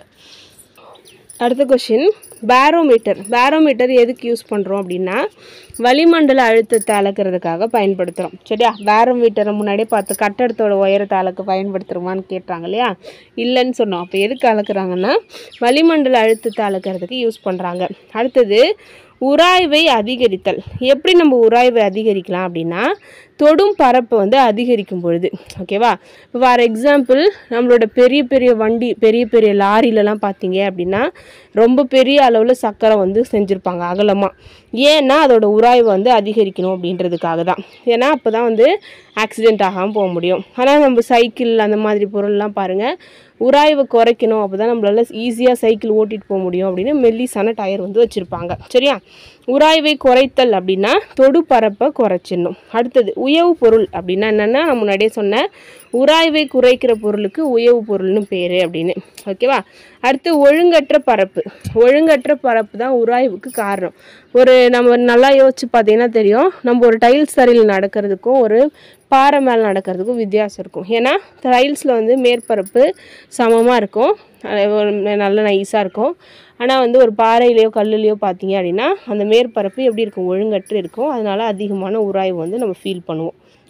அடுத்த கொஷின் பேரோமீட்டர் பேரோமீட்டர் எதுக்கு யூஸ் பண்ணுறோம் அப்படின்னா வளிமண்டல அழுத்தத்தை அளக்கிறதுக்காக பயன்படுத்துகிறோம் சரியா பேரோமீட்டரை முன்னாடியே பார்த்து கட்டடத்தோட உயரத்தை அளக்க பயன்படுத்துகிறோமான்னு கேட்டாங்க இல்லையா இல்லைன்னு சொன்னோம் அப்போ எதுக்கு அளக்குறாங்கன்னா வளிமண்டல அழுத்தத்தை அளக்கிறதுக்கு யூஸ் பண்ணுறாங்க அடுத்தது உராய்வை அதிகரித்தல் எப்படி நம்ம உராய்வை அதிகரிக்கலாம் அப்படின்னா தொடும் பரப்பு வந்து அதிகரிக்கும் பொழுது ஓகேவா ஃபார் எக்ஸாம்பிள் நம்மளோட பெரிய பெரிய வண்டி பெரிய பெரிய லாரிலலாம் பார்த்தீங்க அப்படின்னா ரொம்ப பெரிய அளவில் சக்கரம் வந்து செஞ்சுருப்பாங்க அகலமாக ஏன்னா அதோட உராய்வு வந்து அதிகரிக்கணும் அப்படின்றதுக்காக தான் ஏன்னா அப்போ தான் வந்து ஆக்சிடென்ட் ஆகாமல் போக முடியும் ஆனால் நம்ம சைக்கிள் அந்த மாதிரி பொருள்லாம் பாருங்கள் உராய்வை குறைக்கணும் அப்போ தான் நம்மளால ஈஸியாக சைக்கிள் ஓட்டிகிட்டு போக முடியும் அப்படின்னு மெல்லிசான டயர் வந்து வச்சுருப்பாங்க சரியா உராய்வை குறைத்தல் அப்படின்னா தொடு பரப்பை குறைச்சிடணும் அடுத்தது உயவு பொருள் அப்படின்னா என்னென்னா நான் முன்னாடியே சொன்னேன் உராய்வை குறைக்கிற பொருளுக்கு உயவு பொருள்னு பேர் அப்படின்னு ஓகேவா அடுத்து ஒழுங்கற்ற பரப்பு ஒழுங்கற்ற பரப்பு தான் உராய்வுக்கு காரணம் ஒரு நம்ம நல்லா யோசிச்சு பார்த்தீங்கன்னா தெரியும் நம்ம ஒரு டைல்ஸ் தரையில் நடக்கிறதுக்கும் ஒரு பாறை மேலே நடக்கிறதுக்கும் வித்தியாசம் இருக்கும் ஏன்னா டைல்ஸில் வந்து மேற்பரப்பு சமமாக இருக்கும் அது ஒரு நல்ல நைஸாக இருக்கும் ஆனால் வந்து ஒரு பாறையிலையோ கல்லுலையோ பார்த்தீங்க அப்படின்னா அந்த மேற்பரப்பு எப்படி இருக்கும் ஒழுங்கற்று இருக்கும் அதனால அதிகமான உராய்வு வந்து நம்ம ஃபீல் பண்ணுவோம்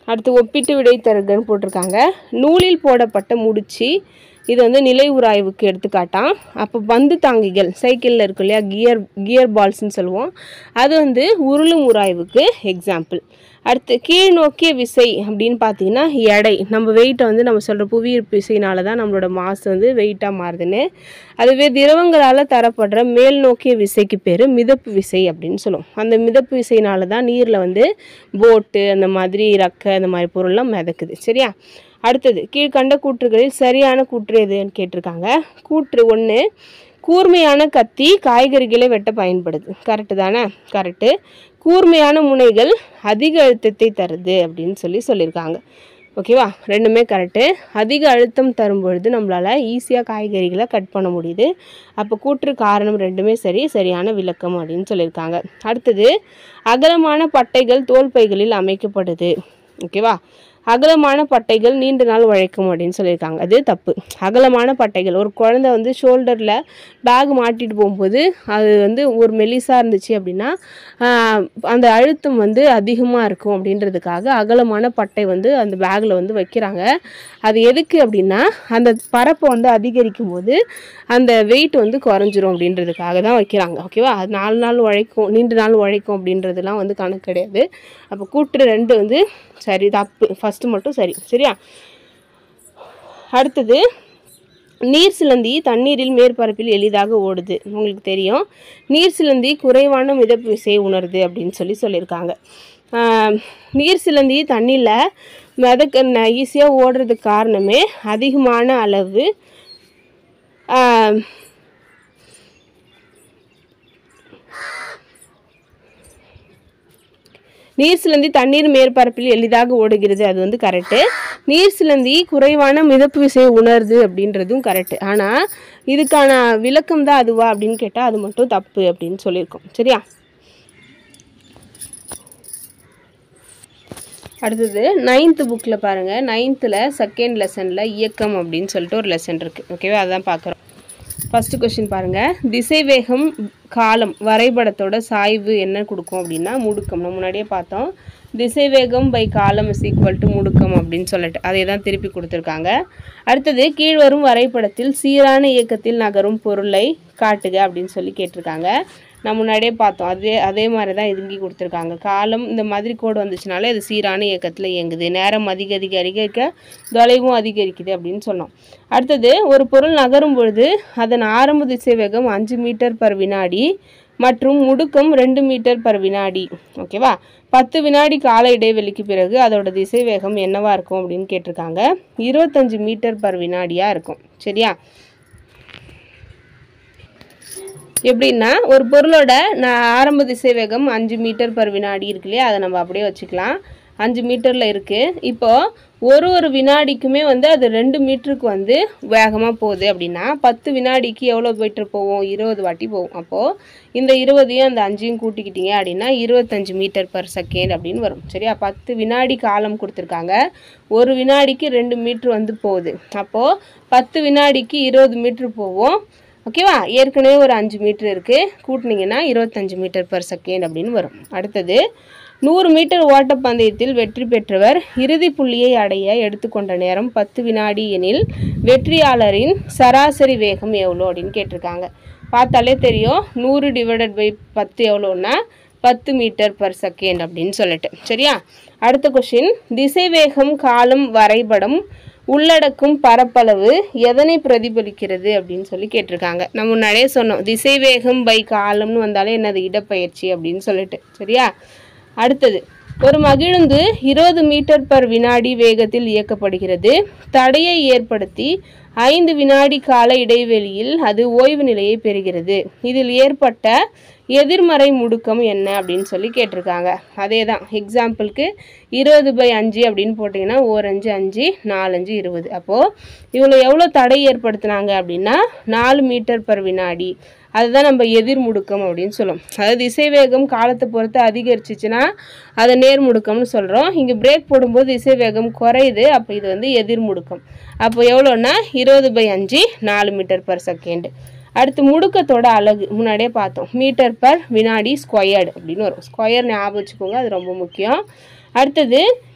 அடுத்து ஒப்பிட்டு விடை தருகன்னு போட்டிருக்காங்க நூலில் போடப்பட்ட முடிச்சு இது வந்து நிலை உராய்வுக்கு எடுத்துக்காட்டாம் அப்போ பந்து தாங்கிகள் சைக்கிளில் இருக்கும் இல்லையா கியர் கியர் பால்ஸ்னு சொல்லுவோம் அது வந்து உருளும் உராய்வுக்கு எக்ஸாம்பிள் அடுத்து கீழ் நோக்கிய விசை அப்படின்னு பார்த்தீங்கன்னா எடை நம்ம வெயிட்டை வந்து நம்ம சொல்கிற புவியீர்ப்பு விசையினால தான் நம்மளோட மாசு வந்து வெயிட்டாக மாறுதுன்னு அதுவே திரவங்களால் தரப்படுற மேல் நோக்கிய விசைக்கு பேர் மிதப்பு விசை அப்படின்னு சொல்லுவோம் அந்த மிதப்பு விசையினால தான் நீரில் வந்து போட்டு அந்த மாதிரி ரக்கை அந்த மாதிரி பொருள்லாம் மிதக்குது சரியா அடுத்தது கீழ்கண்ட கூற்றுகளில் சரியான கூற்று எதுன்னு கேட்டிருக்காங்க கூற்று ஒன்று கூர்மையான கத்தி காய்கறிகளை வெட்ட பயன்படுது கரெக்டு தானே கரெக்டு கூர்மையான முனைகள் அதிக அழுத்தத்தை தருது அப்படின்னு சொல்லி சொல்லியிருக்காங்க ஓகேவா ரெண்டுமே கரெக்டு அதிக அழுத்தம் தரும் பொழுது நம்மளால் ஈஸியாக காய்கறிகளை கட் பண்ண முடியுது அப்போ கூற்று காரணம் ரெண்டுமே சரி சரியான விளக்கம் அப்படின்னு சொல்லியிருக்காங்க அடுத்தது அகலமான பட்டைகள் தோல் பைகளில் அமைக்கப்படுது ஓகேவா அகலமான பட்டைகள் நீண்ட நாள் உழைக்கும் அப்படின்னு சொல்லியிருக்காங்க அது தப்பு அகலமான பட்டைகள் ஒரு குழந்தை வந்து ஷோல்டரில் பேக் மாட்டிட்டு போகும்போது அது வந்து ஒரு மெலிசாக இருந்துச்சு அப்படின்னா ஆஹ், அந்த அழுத்தம் வந்து அதிகமாக இருக்கும் அப்படின்றதுக்காக அகலமான பட்டை வந்து அந்த பேக்கில் வந்து வைக்கிறாங்க அது எதுக்கு அப்படின்னா அந்த பரப்பை வந்து அதிகரிக்கும் போது அந்த வெயிட் வந்து குறைஞ்சிரும் அப்படின்றதுக்காக தான் வைக்கிறாங்க ஓகேவா அது நாலு நாள் உழைக்கும் நீண்ட நாள் உழைக்கும் அப்படின்றதுலாம் வந்து கணக்கு கிடையாது அப்போ கூற்று ரெண்டு வந்து சரி தப்பு ஃபஸ்ட்டு மட்டும் சரி சரியா அடுத்தது நீர் சிலந்தி தண்ணீரில் மேற்பரப்பில் எளிதாக ஓடுது உங்களுக்கு தெரியும் நீர் சிலந்தி குறைவான மிதப்பு விசையை உணருது அப்படின்னு சொல்லி சொல்லியிருக்காங்க ஆஹ், நீர் சிலந்தி தண்ணியில் மிதக்க ஈஸியாக ஓடுறதுக்கு காரணமே அதிகமான அளவு ஆஹ், நீர் சிலந்தி தண்ணீர் மேற்பரப்பில் எளிதாக ஓடுகிறது அது வந்து கரெக்டு நீர் சிலந்தி குறைவான மிதப்பு விசையை உணருது அப்படின்றதும் கரெக்டு ஆனால் இதுக்கான விளக்கம் தான் அதுவா அப்படின்னு கேட்டால் அது மட்டும் தப்பு அப்படின்னு சொல்லியிருக்கோம் சரியா அடுத்தது நைன்த்து புக்கில் பாருங்கள் நைன்த்தில் செகண்ட் லெசனில் இயக்கம் அப்படின்னு சொல்லிட்டு ஒரு லெசன் இருக்குது ஓகேவா அதான் பார்க்குறோம் ஃபஸ்ட்டு கொஸ்டின் பாருங்கள் திசைவேகம் காலம் வரைபடத்தோட சாய்வு என்ன கொடுக்கும் அப்படின்னா முடுக்கம் நம்ம முன்னாடியே பார்த்தோம் திசைவேகம் பை காலம் இஸ் ஈக்குவல் டு முடுக்கம் அப்படின்னு சொல்லிட்டு அதை தான் திருப்பி கொடுத்துருக்காங்க அடுத்தது கீழ்வரும் வரைபடத்தில் சீரான இயக்கத்தில் நகரும் பொருளை காட்டுக அப்படின்னு சொல்லி கேட்டிருக்காங்க நம்ம முன்னாடியே பார்த்தோம் அதே அதே மாதிரி தான் இதுங்கி கொடுத்துருக்காங்க காலம் இந்த மாதிரி கோடு வந்துச்சுனாலே அது சீரான இயக்கத்தில் இயங்குது நேரம் அதிக அதிக அதிகரிக்க தொலைவும் அதிகரிக்குது அப்படின்னு சொன்னோம் அடுத்தது ஒரு பொருள் நகரும் பொழுது அதன் ஆரம்ப திசை வேகம் அஞ்சு மீட்டர் பர் வினாடி மற்றும் முடுக்கம் ரெண்டு மீட்டர் பர் வினாடி ஓகேவா பத்து வினாடி கால இடைவெளிக்கு பிறகு அதோட திசை வேகம் என்னவா இருக்கும் அப்படின்னு கேட்டிருக்காங்க இருபத்தஞ்சு மீட்டர் பர் வினாடியாக இருக்கும் சரியா எப்படின்னா ஒரு பொருளோட நான் ஆரம்ப திசை வேகம் அஞ்சு மீட்டர் பர் வினாடி இருக்கு இல்லையா அதை நம்ம அப்படியே வச்சுக்கலாம் அஞ்சு மீட்டரில் இருக்குது இப்போது ஒரு ஒரு வினாடிக்குமே வந்து அது ரெண்டு மீட்டருக்கு வந்து வேகமாக போகுது அப்படின்னா பத்து வினாடிக்கு எவ்வளோ மீட்டர் போகும் இருபது வாட்டி போகும் அப்போது இந்த இருபதையும் அந்த அஞ்சையும் கூட்டிக்கிட்டீங்க அப்படின்னா இருபத்தஞ்சு மீட்டர் பர் செகண்ட் அப்படின்னு வரும் சரியா பத்து வினாடி காலம் கொடுத்துருக்காங்க ஒரு வினாடிக்கு ரெண்டு மீட்ரு வந்து போகுது அப்போது பத்து வினாடிக்கு இருபது மீட்ரு போகும் ஓகேவா ஏற்கனவே ஒரு அஞ்சு மீட்டர் இருக்குது கூட்டினீங்கன்னா இருபத்தஞ்சு மீட்டர் பர் செகண்ட் அப்படின்னு வரும் அடுத்தது நூறு மீட்டர் ஓட்டப்பந்தயத்தில் வெற்றி பெற்றவர் இறுதி புள்ளியை அடைய எடுத்துக்கொண்ட நேரம் பத்து வினாடி எனில் வெற்றியாளரின் சராசரி வேகம் எவ்வளோ அப்படின்னு கேட்டிருக்காங்க பார்த்தாலே தெரியும் நூறு டிவைடட் பை பத்து எவ்வளோன்னா பத்து மீட்டர் பர் செகண்ட் அப்படின்னு சொல்லிட்டு சரியா அடுத்த கொஷின் திசைவேகம் காலம் வரைபடம் உள்ளடக்கும் பரப்பளவு எதனை பிரதிபலிக்கிறது அப்படின்னு சொல்லி கேட்டிருக்காங்க நம்ம முன்னாடியே சொன்னோம் திசைவேகம் பை காலம்னு வந்தாலே என்னது இடப்பெயர்ச்சி அப்படின்னு சொல்லிட்டு சரியா அடுத்தது ஒரு மகிழுந்து இருபது மீட்டர் பர் வினாடி வேகத்தில் இயக்கப்படுகிறது தடையை ஏற்படுத்தி ஐந்து வினாடி கால இடைவெளியில் அது ஓய்வு நிலையை பெறுகிறது இதில் ஏற்பட்ட எதிர்மறை முடுக்கம் என்ன அப்படின்னு சொல்லி கேட்டிருக்காங்க அதே தான் எக்ஸாம்பிளுக்கு இருபது பை அஞ்சு அப்படின்னு போட்டிங்கன்னா ஓர் அஞ்சு அஞ்சு நாலஞ்சு இருபது அப்போது இவங்க எவ்வளோ தடை ஏற்படுத்துனாங்க அப்படின்னா நாலு மீட்டர் பர் வினாடி அதுதான் நம்ம எதிர் முடுக்கம் அப்படின்னு சொல்லுவோம் அதாவது திசைவேகம் காலத்தை பொறுத்து அதிகரிச்சிச்சுன்னா அதை நேர் முடுக்கம்னு சொல்கிறோம் இங்கே பிரேக் போடும்போது திசைவேகம் குறையுது அப்போ இது வந்து எதிர் முடுக்கம் அப்போ எவ்வளோன்னா இருபது பை அஞ்சு நாலு மீட்டர் பர் செகண்ட் அடுத்து முடுக்கத்தோட அலகு முன்னாடியே பார்த்தோம் மீட்டர் பர் வினாடி ஸ்கொயர்டு அப்படின்னு வரும் ஸ்கொயர் ஞாபகம் வச்சுக்கோங்க அது ரொம்ப முக்கியம் அடுத்தது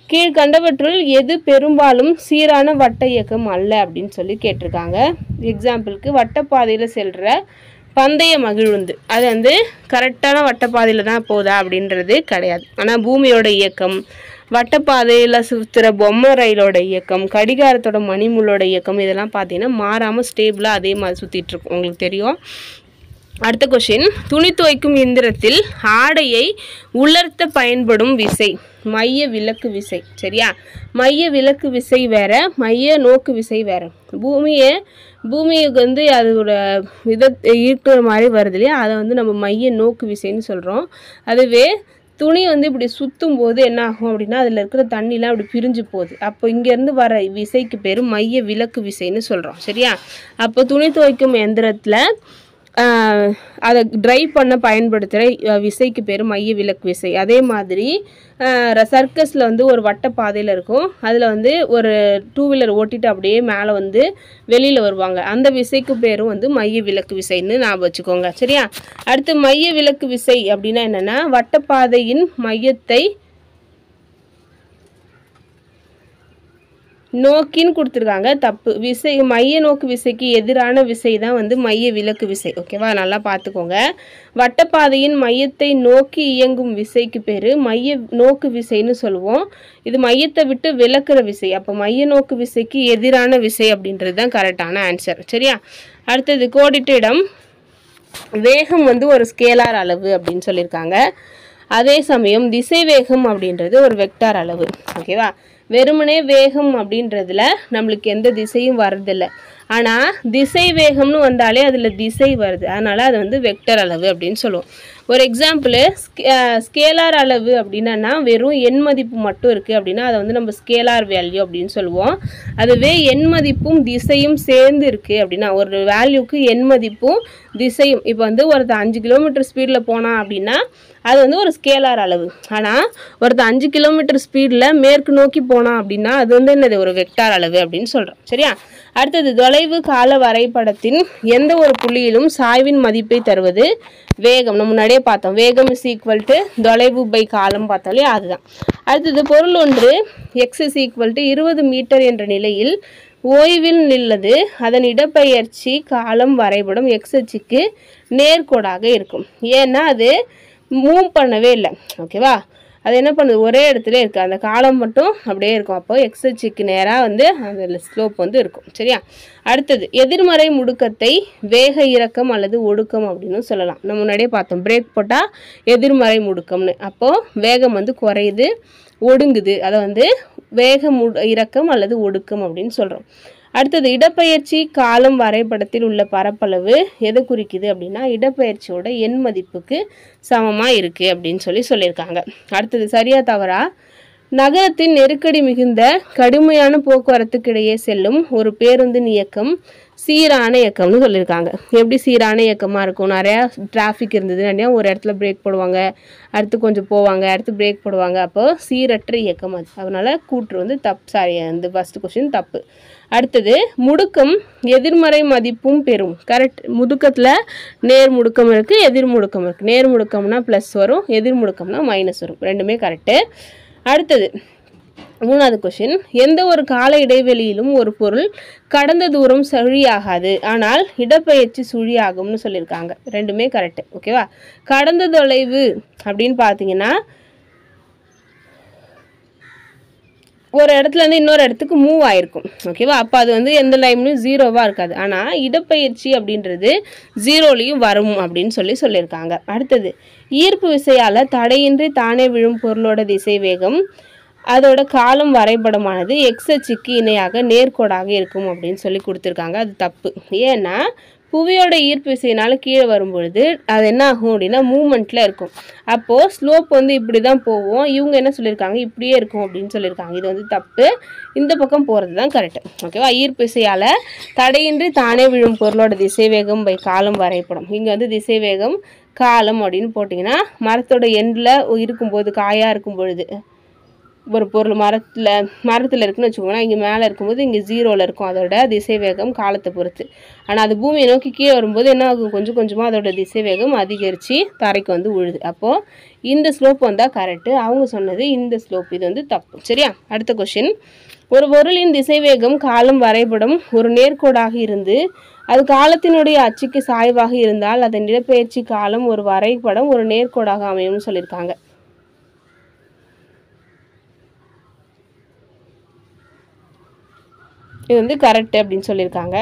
கீழ்கண்டவற்றுள் எது பெரும்பாலும் சீரான வட்ட இயக்கம் அல்ல அப்படின்னு சொல்லி கேட்டிருக்காங்க எக்ஸாம்பிளுக்கு வட்டப்பாதையில் செல்கிற பந்தய மகிழுந்து அது வந்து கரெக்டான வட்டப்பாதையில் தான் போதா அப்படின்றது கிடையாது ஆனால் பூமியோட இயக்கம் வட்டப்பாதையில் சுற்றுற பொம்மை ரயிலோட இயக்கம் கடிகாரத்தோட மணிமுள்ளோட இயக்கம் இதெல்லாம் பார்த்தீங்கன்னா மாறாமல் ஸ்டேபிளாக அதே மாதிரி சுற்றிட்டு இருக்கும் உங்களுக்கு தெரியும் அடுத்த கொஷின் துணி துவைக்கும் இயந்திரத்தில் ஆடையை உலர்த்த பயன்படும் விசை மைய விலக்கு விசை சரியா மைய விலக்கு விசை வேற மைய நோக்கு விசை வேற பூமியை பூமிக்கு வந்து அதோட வித இருக்கிற மாதிரி வருது இல்லையா அதை வந்து நம்ம மைய நோக்கு விசைன்னு சொல்கிறோம் அதுவே துணி வந்து இப்படி சுற்றும் போது என்ன ஆகும் அப்படின்னா அதில் இருக்கிற தண்ணிலாம் அப்படி பிரிஞ்சு போகுது அப்போ இங்கேருந்து வர விசைக்கு பேர் மைய விலக்கு விசைன்னு சொல்கிறோம் சரியா அப்போ துணி துவைக்கும் எந்திரத்தில் ஆஹ் அதை ட்ரை பண்ண பயன்படுத்துகிற விசைக்கு பேர் மைய விலக்கு விசை அதே மாதிரி சர்க்கஸில் வந்து ஒரு வட்ட பாதையில் இருக்கும் அதில் வந்து ஒரு டூ வீலர் ஓட்டிட்டு அப்படியே மேலே வந்து வெளியில் வருவாங்க அந்த விசைக்கு பேரும் வந்து மைய விலக்கு விசைன்னு ஞாபகம் வச்சுக்கோங்க சரியா அடுத்து மைய விலக்கு விசை அப்படின்னா என்னென்னா வட்டப்பாதையின் மையத்தை நோக்கின்னு கொடுத்துருக்காங்க தப்பு விசை மைய நோக்கு விசைக்கு எதிரான விசை தான் வந்து மைய விலக்கு விசை ஓகேவா நல்லா பார்த்துக்கோங்க வட்டப்பாதையின் மையத்தை நோக்கி இயங்கும் விசைக்கு பேர் மைய நோக்கு விசைன்னு சொல்லுவோம் இது மையத்தை விட்டு விலக்குற விசை அப்போ மைய நோக்கு விசைக்கு எதிரான விசை அப்படின்றது தான் கரெக்டான ஆன்சர் சரியா அடுத்தது கோடிட்ட இடம் வேகம் வந்து ஒரு ஸ்கேலார் அளவு அப்படின்னு சொல்லியிருக்காங்க அதே சமயம் திசை வேகம் அப்படின்றது ஒரு வெக்டார் அளவு ஓகேவா வெறுமனே வேகம் அப்படின்றதுல நம்மளுக்கு எந்த திசையும் வர்றதில்ல ஆனால் திசை வேகம்னு வந்தாலே அதில் திசை வருது அதனால் அது வந்து வெக்டர் அளவு அப்படின்னு சொல்லுவோம் ஒரு எக்ஸாம்பிள் ஸ்கேலார் அளவு அப்படின்னா வெறும் எண் மதிப்பு மட்டும் இருக்குது அப்படின்னா அதை வந்து நம்ம ஸ்கேலார் வேல்யூ அப்படின்னு சொல்லுவோம் அதுவே எண் மதிப்பும் திசையும் சேர்ந்து இருக்குது அப்படின்னா ஒரு வேல்யூக்கு எண் மதிப்பும் திசையும் இப்போ வந்து ஒருத்தர் அஞ்சு கிலோமீட்டர் ஸ்பீடில் போனான் அப்படின்னா அது வந்து ஒரு ஸ்கேலார் அளவு ஆனால் ஒருத்தர் அஞ்சு கிலோமீட்டர் ஸ்பீடில் மேற்கு நோக்கி போனான் அப்படின்னா அது வந்து என்னது ஒரு வெக்டார் அளவு அப்படின்னு சொல்கிறோம் சரியா அடுத்தது தொலைவு கால வரைபடத்தின் எந்த ஒரு புள்ளியிலும் சாய்வின் மதிப்பை தருவது வேகம் நம்ம முன்னாடியே பார்த்தோம் வேகம் இஸ் ஈக்குவல் டு தொலைவு பை காலம் பார்த்தாலே அதுதான் அடுத்தது பொருள் ஒன்று எக்ஸ் இஸ் ஈக்குவல் டு இருபது மீட்டர் என்ற நிலையில் ஓய்வில் நில்லது அதன் இடப்பெயர்ச்சி காலம் வரைபடம் எக்ஸ் அச்சுக்கு நேர்கோடாக இருக்கும் ஏன்னா அது மூவ் பண்ணவே இல்லை ஓகேவா அது என்ன பண்ணுது ஒரே இடத்துல இருக்குது அந்த காலம் மட்டும் அப்படியே இருக்கும் அப்போ எக்ஸ் அச்சுக்கு நேராக வந்து அந்த ஸ்லோப் வந்து இருக்கும் சரியா அடுத்தது எதிர்மறை முடுக்கத்தை வேக இறக்கம் அல்லது ஒடுக்கம் அப்படின்னு சொல்லலாம் நம்ம முன்னாடியே பார்த்தோம் பிரேக் போட்டால் எதிர்மறை முடுக்கம்னு அப்போது வேகம் வந்து குறையுது ஒடுங்குது அதை வந்து வேக முடு இறக்கம் அல்லது ஒடுக்கம் அப்படின்னு சொல்கிறோம் அடுத்தது இடப்பெயர்ச்சி காலம் வரைபடத்தில் உள்ள பரப்பளவு எதை குறிக்குது அப்படின்னா இடப்பெயர்ச்சியோட எண் மதிப்புக்கு சமமாக இருக்குது அப்படின்னு சொல்லி சொல்லியிருக்காங்க அடுத்தது சரியா தவறா நகரத்தின் நெருக்கடி மிகுந்த கடுமையான போக்குவரத்துக்கு இடையே செல்லும் ஒரு பேருந்தின் இயக்கம் சீரான இயக்கம்னு சொல்லியிருக்காங்க எப்படி சீரான இயக்கமாக இருக்கும் நிறையா டிராஃபிக் இருந்தது நிறையா ஒரு இடத்துல பிரேக் போடுவாங்க அடுத்து கொஞ்சம் போவாங்க அடுத்து பிரேக் போடுவாங்க அப்போ சீரற்ற இயக்கம் அது அதனால் கூற்று வந்து தப்பு சாரி அந்த ஃபஸ்ட்டு கொஸ்டின் தப்பு அடுத்தது முடுக்கம் எதிர்மறை மதிப்பும் பெறும் கரெக்ட் முடுக்கத்தில் நேர் முடுக்கம் இருக்குது எதிர் முடுக்கம் இருக்குது நேர் முடுக்கம்னா ப்ளஸ் வரும் எதிர் முடுக்கம்னா மைனஸ் வரும் ரெண்டுமே கரெக்டு அடுத்தது மூணாவது கொஷின் எந்த ஒரு கால இடைவெளியிலும் ஒரு பொருள் கடந்த தூரம் சுழியாகாது ஆனால் இடப்பெயர்ச்சி சுழியாகும்னு சொல்லியிருக்காங்க ரெண்டுமே கரெக்டு ஓகேவா கடந்த தொலைவு அப்படின்னு பார்த்தீங்கன்னா ஒரு இடத்துல இருந்து இன்னொரு இடத்துக்கு மூவ் ஆயிருக்கும் ஓகேவா அப்போ அது வந்து எந்த லைன்லையும் ஜீரோவாக இருக்காது ஆனால் இடப்பெயர்ச்சி அப்படின்றது ஜீரோலையும் வரும் அப்படின்னு சொல்லி சொல்லியிருக்காங்க அடுத்தது ஈர்ப்பு விசையால் தடையின்றி தானே விழும் பொருளோட திசை வேகம் அதோட காலம் வரைபடமானது எக்ஸ் அச்சுக்கு இணையாக நேர்கோடாக இருக்கும் அப்படின்னு சொல்லி கொடுத்துருக்காங்க அது தப்பு ஏன்னா புவியோட ஈர்ப்பு விசையினால் கீழே வரும்பொழுது அது என்ன ஆகும் அப்படின்னா மூமெண்ட்டில் இருக்கும் அப்போது ஸ்லோப் வந்து இப்படி தான் போகும் இவங்க என்ன சொல்லியிருக்காங்க இப்படியே இருக்கும் அப்படின்னு சொல்லியிருக்காங்க இது வந்து தப்பு இந்த பக்கம் போகிறது தான் கரெக்டு ஓகேவா ஈர்ப்பு விசையால் தடையின்றி தானே விழும் பொருளோட திசைவேகம் பை காலம் வரைபடம் இங்கே வந்து திசைவேகம் காலம் அப்படின்னு போட்டிங்கன்னா மரத்தோட எண்டில் இருக்கும்போது காயாக இருக்கும் பொழுது ஒரு பொருள் மரத்தில் மரத்தில் இருக்குன்னு வச்சுக்கோங்களேன் இங்கே மேலே இருக்கும்போது இங்கே ஜீரோவில் இருக்கும் அதோட திசை வேகம் காலத்தை பொறுத்து ஆனால் அது பூமியை நோக்கி கீழே வரும்போது என்ன ஆகும் கொஞ்சம் கொஞ்சமாக அதோட திசை வேகம் அதிகரித்து தரைக்கு வந்து விழுது அப்போது இந்த ஸ்லோப் வந்தால் கரெக்டு அவங்க சொன்னது இந்த ஸ்லோப் இது வந்து தப்பு சரியா அடுத்த கொஷின் ஒரு பொருளின் திசைவேகம் காலம் வரைபடம் ஒரு நேர்கோடாக இருந்து அது காலத்தினுடைய அச்சுக்கு சாய்வாக இருந்தால் அதன் இடப்பெயர்ச்சி காலம் ஒரு வரைபடம் ஒரு நேர்கோடாக அமையும்னு சொல்லியிருக்காங்க இது வந்து கரெக்ட் அப்படின்னு சொல்லியிருக்காங்க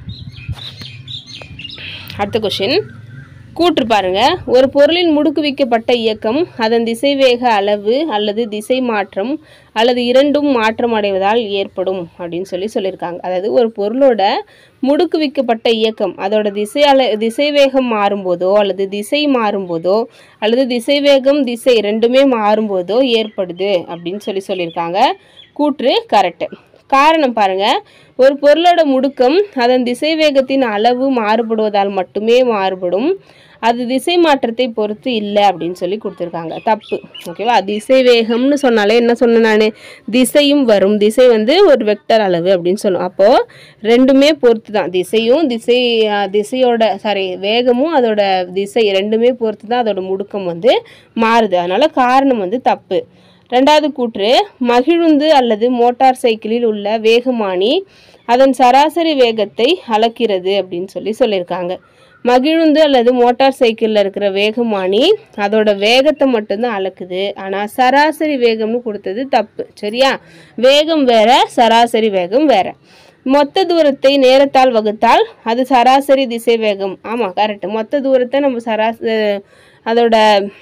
அடுத்த கொஷின் கூற்று பாருங்க ஒரு பொருளின் முடுக்குவிக்கப்பட்ட இயக்கம் அதன் திசைவேக அளவு அல்லது திசை மாற்றம் அல்லது இரண்டும் மாற்றம் அடைவதால் ஏற்படும் அப்படின்னு சொல்லி சொல்லியிருக்காங்க அதாவது ஒரு பொருளோட முடுக்குவிக்கப்பட்ட இயக்கம் அதோட திசை அல திசைவேகம் மாறும்போதோ அல்லது திசை மாறும்போதோ அல்லது திசைவேகம் திசை ரெண்டுமே மாறும்போதோ ஏற்படுது அப்படின்னு சொல்லி சொல்லியிருக்காங்க கூற்று கரெக்டு காரணம் பாருங்க ஒரு பொருளோட முடுக்கம் அதன் திசைவேகத்தின் அளவு மாறுபடுவதால் மட்டுமே மாறுபடும் அது திசை மாற்றத்தை பொறுத்து இல்லை அப்படின்னு சொல்லி கொடுத்துருக்காங்க தப்பு ஓகேவா திசை வேகம்னு சொன்னாலே என்ன சொன்னேன் நான் திசையும் வரும் திசை வந்து ஒரு வெக்டர் அளவு அப்படின்னு சொல்லுவோம் அப்போது ரெண்டுமே பொறுத்து தான் திசையும் திசை அஹ், திசையோட சாரி வேகமும் அதோட திசை ரெண்டுமே பொறுத்து தான் அதோட முடுக்கம் வந்து மாறுது அதனால காரணம் வந்து தப்பு ரெண்டாவது கூற்று மகிழுந்து அல்லது மோட்டார் சைக்கிளில் உள்ள வேகமானி அதன் சராசரி வேகத்தை அளக்கிறது அப்படின்னு சொல்லி சொல்லியிருக்காங்க மகிழுந்து அல்லது மோட்டார் சைக்கிளில் இருக்கிற வேகமானி அதோட வேகத்தை மட்டும்தான் அளக்குது ஆனால் சராசரி வேகம்னு கொடுத்தது தப்பு சரியா வேகம் வேற சராசரி வேகம் வேற மொத்த தூரத்தை நேரத்தால் வகுத்தால் அது சராசரி திசை வேகம் ஆமாம் கரெக்ட் மொத்த தூரத்தை நம்ம சராச அதோட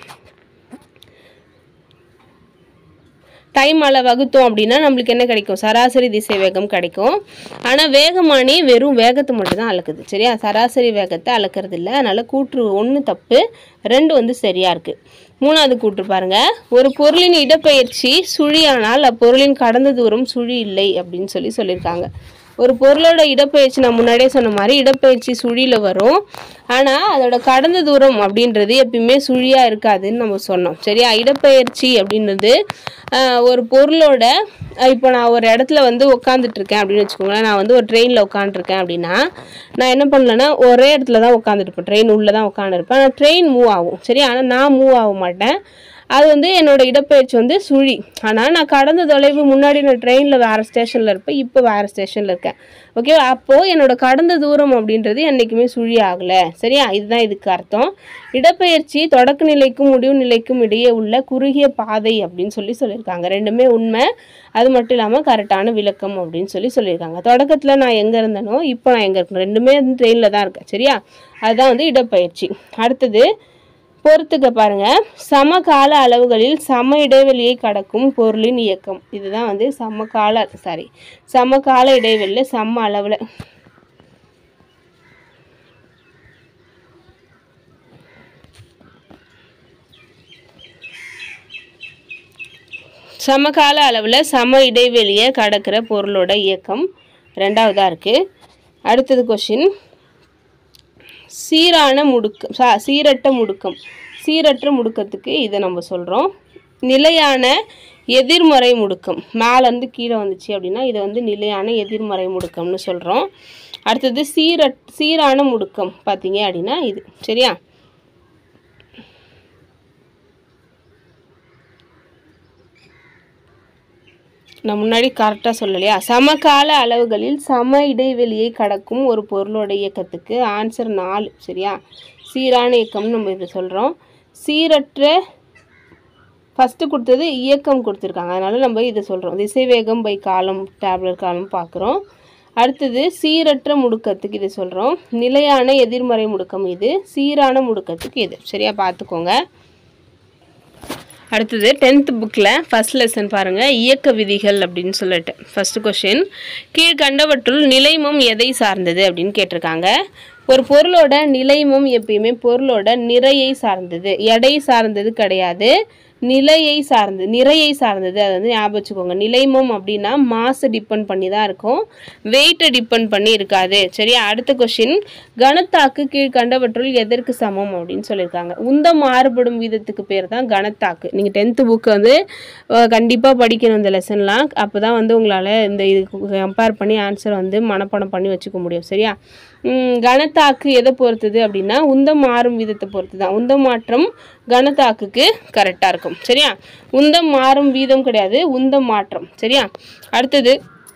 டைம் அள வகுத்தோம் அப்படின்னா நம்மளுக்கு என்ன கிடைக்கும் சராசரி திசை வேகம் கிடைக்கும் ஆனால் வேகமானி வெறும் வேகத்தை மட்டும் தான் அளக்குது சரியா சராசரி வேகத்தை அளக்கிறது இல்லை அதனால் கூற்று ஒன்று தப்பு ரெண்டு வந்து சரியா இருக்கு மூணாவது கூற்று பாருங்க ஒரு பொருளின் இடப்பெயர்ச்சி சுழியானால் அப்பொருளின் கடந்த தூரம் சுழி இல்லை அப்படின்னு சொல்லி சொல்லியிருக்காங்க ஒரு பொருளோட இடப்பெயர்ச்சி நான் முன்னாடியே சொன்ன மாதிரி இடப்பெயர்ச்சி சுழியில் வரும் ஆனால் அதோட கடந்த தூரம் அப்படின்றது எப்பயுமே சுழியாக இருக்காதுன்னு நம்ம சொன்னோம் சரியா இடப்பெயர்ச்சி அப்படின்றது ஆஹ், ஒரு பொருளோட ஆஹ், இப்போ நான் ஒரு இடத்துல வந்து உட்காந்துட்டு இருக்கேன் அப்படின்னு வச்சுக்கோங்களேன் நான் வந்து ஒரு ட்ரெயினில் உட்காந்துருக்கேன் அப்படின்னா நான் என்ன பண்ணலன்னா ஒரே இடத்துல தான் உட்காந்துருப்பேன் ட்ரெயின் உள்ளே தான் உட்காந்துருப்பேன் ஆனால் ட்ரெயின் மூவ் ஆகும் சரி ஆனால் நான் மூவ் ஆக மாட்டேன் அது வந்து என்னோட இடப்பெயர்ச்சி வந்து சுழி ஆனால் நான் கடந்த தொலைவு முன்னாடி நான் ட்ரெயினில் வேறு ஸ்டேஷனில் இருப்பேன் இப்போ வேறு ஸ்டேஷனில் இருக்கேன் ஓகே அப்போது என்னோட கடந்த தூரம் அப்படின்றது என்றைக்குமே சுழி ஆகலை சரியா இதுதான் இதுக்கு அர்த்தம் இடப்பெயர்ச்சி தொடக்க நிலைக்கும் முடிவு நிலைக்கும் இடையே உள்ள குறுகிய பாதை அப்படின்னு சொல்லி சொல்லியிருக்காங்க ரெண்டுமே உண்மை அது மட்டும் இல்லாமல் கரெக்டான விளக்கம் அப்படின்னு சொல்லி சொல்லியிருக்காங்க தொடக்கத்தில் நான் எங்கே இருந்தேனோ இப்போ நான் எங்கே இருக்கணும் ரெண்டுமே வந்து ட்ரெயினில் தான் இருக்கேன் சரியா அதுதான் வந்து இடப்பெயர்ச்சி அடுத்தது பொறுத்துக்க பாருங்க சமகால அளவுகளில் சம இடைவெளியை கடக்கும் பொருளின் இயக்கம் இதுதான் வந்து சமகால சாரி சமகால இடைவெளியில் சம அளவில் சமகால அளவில் சம இடைவெளியை கடக்கிற பொருளோட இயக்கம் ரெண்டாவதாக இருக்குது அடுத்தது கொஷின் சீரான முடுக்கம் சா சீரற்ற முடுக்கம் சீரற்ற முடுக்கத்துக்கு இதை நம்ம சொல்கிறோம் நிலையான எதிர்மறை முடுக்கம் மேலேருந்து கீழே வந்துச்சு அப்படின்னா இதை வந்து நிலையான எதிர்மறை முடுக்கம்னு சொல்கிறோம் அடுத்தது சீரட் சீரான முடுக்கம் பார்த்தீங்க அப்படின்னா இது சரியா நான் முன்னாடி கரெக்டாக சொல்லலையா சமகால அளவுகளில் சம இடைவெளியை கடக்கும் ஒரு பொருளோட இயக்கத்துக்கு ஆன்சர் நாலு சரியா சீரான இயக்கம்னு நம்ம இதை சொல்கிறோம் சீரற்ற ஃபஸ்ட்டு கொடுத்தது இயக்கம் கொடுத்துருக்காங்க அதனால நம்ம இதை சொல்கிறோம் திசைவேகம் பை காலம் டேப்லெட் காலம் பார்க்குறோம் அடுத்தது சீரற்ற முடுக்கத்துக்கு இது சொல்கிறோம் நிலையான எதிர்மறை முடுக்கம் இது சீரான முடுக்கத்துக்கு இது சரியா பார்த்துக்கோங்க அடுத்தது டென்த் புக்கில் ஃபர்ஸ்ட் லெசன் பாருங்கள் இயக்க விதிகள் அப்படின்னு சொல்லிட்டு ஃபர்ஸ்ட் கொஷின் கீழ்கண்டவற்றுள் நிலைமம் எதை சார்ந்தது அப்படின்னு கேட்டிருக்காங்க ஒரு பொருளோட நிலைமம் எப்பயுமே பொருளோட நிறையை சார்ந்தது எடை சார்ந்தது கிடையாது நிலையை சார்ந்து நிறையை சார்ந்தது அதை வந்து ஞாபகம் வச்சுக்கோங்க நிலைமம் அப்படின்னா மாசை டிபெண்ட் பண்ணி தான் இருக்கும் வெயிட்டை டிபெண்ட் பண்ணி இருக்காது சரியா அடுத்த கொஷின் கனத்தாக்கு கீழ்கண்டவற்றுள் எதற்கு சமம் அப்படின்னு சொல்லியிருக்காங்க உந்த மாறுபடும் வீதத்துக்கு பேர் தான் கனத்தாக்கு நீங்கள் டென்த்து புக்கு வந்து கண்டிப்பாக படிக்கணும் இந்த லெசன்லாம் அப்போ தான் வந்து உங்களால் இந்த இது கம்பேர் பண்ணி ஆன்சர் வந்து மனப்பாடம் பண்ணி வச்சுக்க முடியும் சரியா ம், கனத்தாக்கு எதை பொறுத்தது அப்படின்னா உந்தம் மாறும் வீதத்தை பொறுத்து தான் உந்தம் மாற்றம் கனத்தாக்குக்கு கரெக்டாக இருக்கும் சரியா உந்தம் மாறும் வீதம் கிடையாது உந்தம் மாற்றம் சரியா அடுத்தது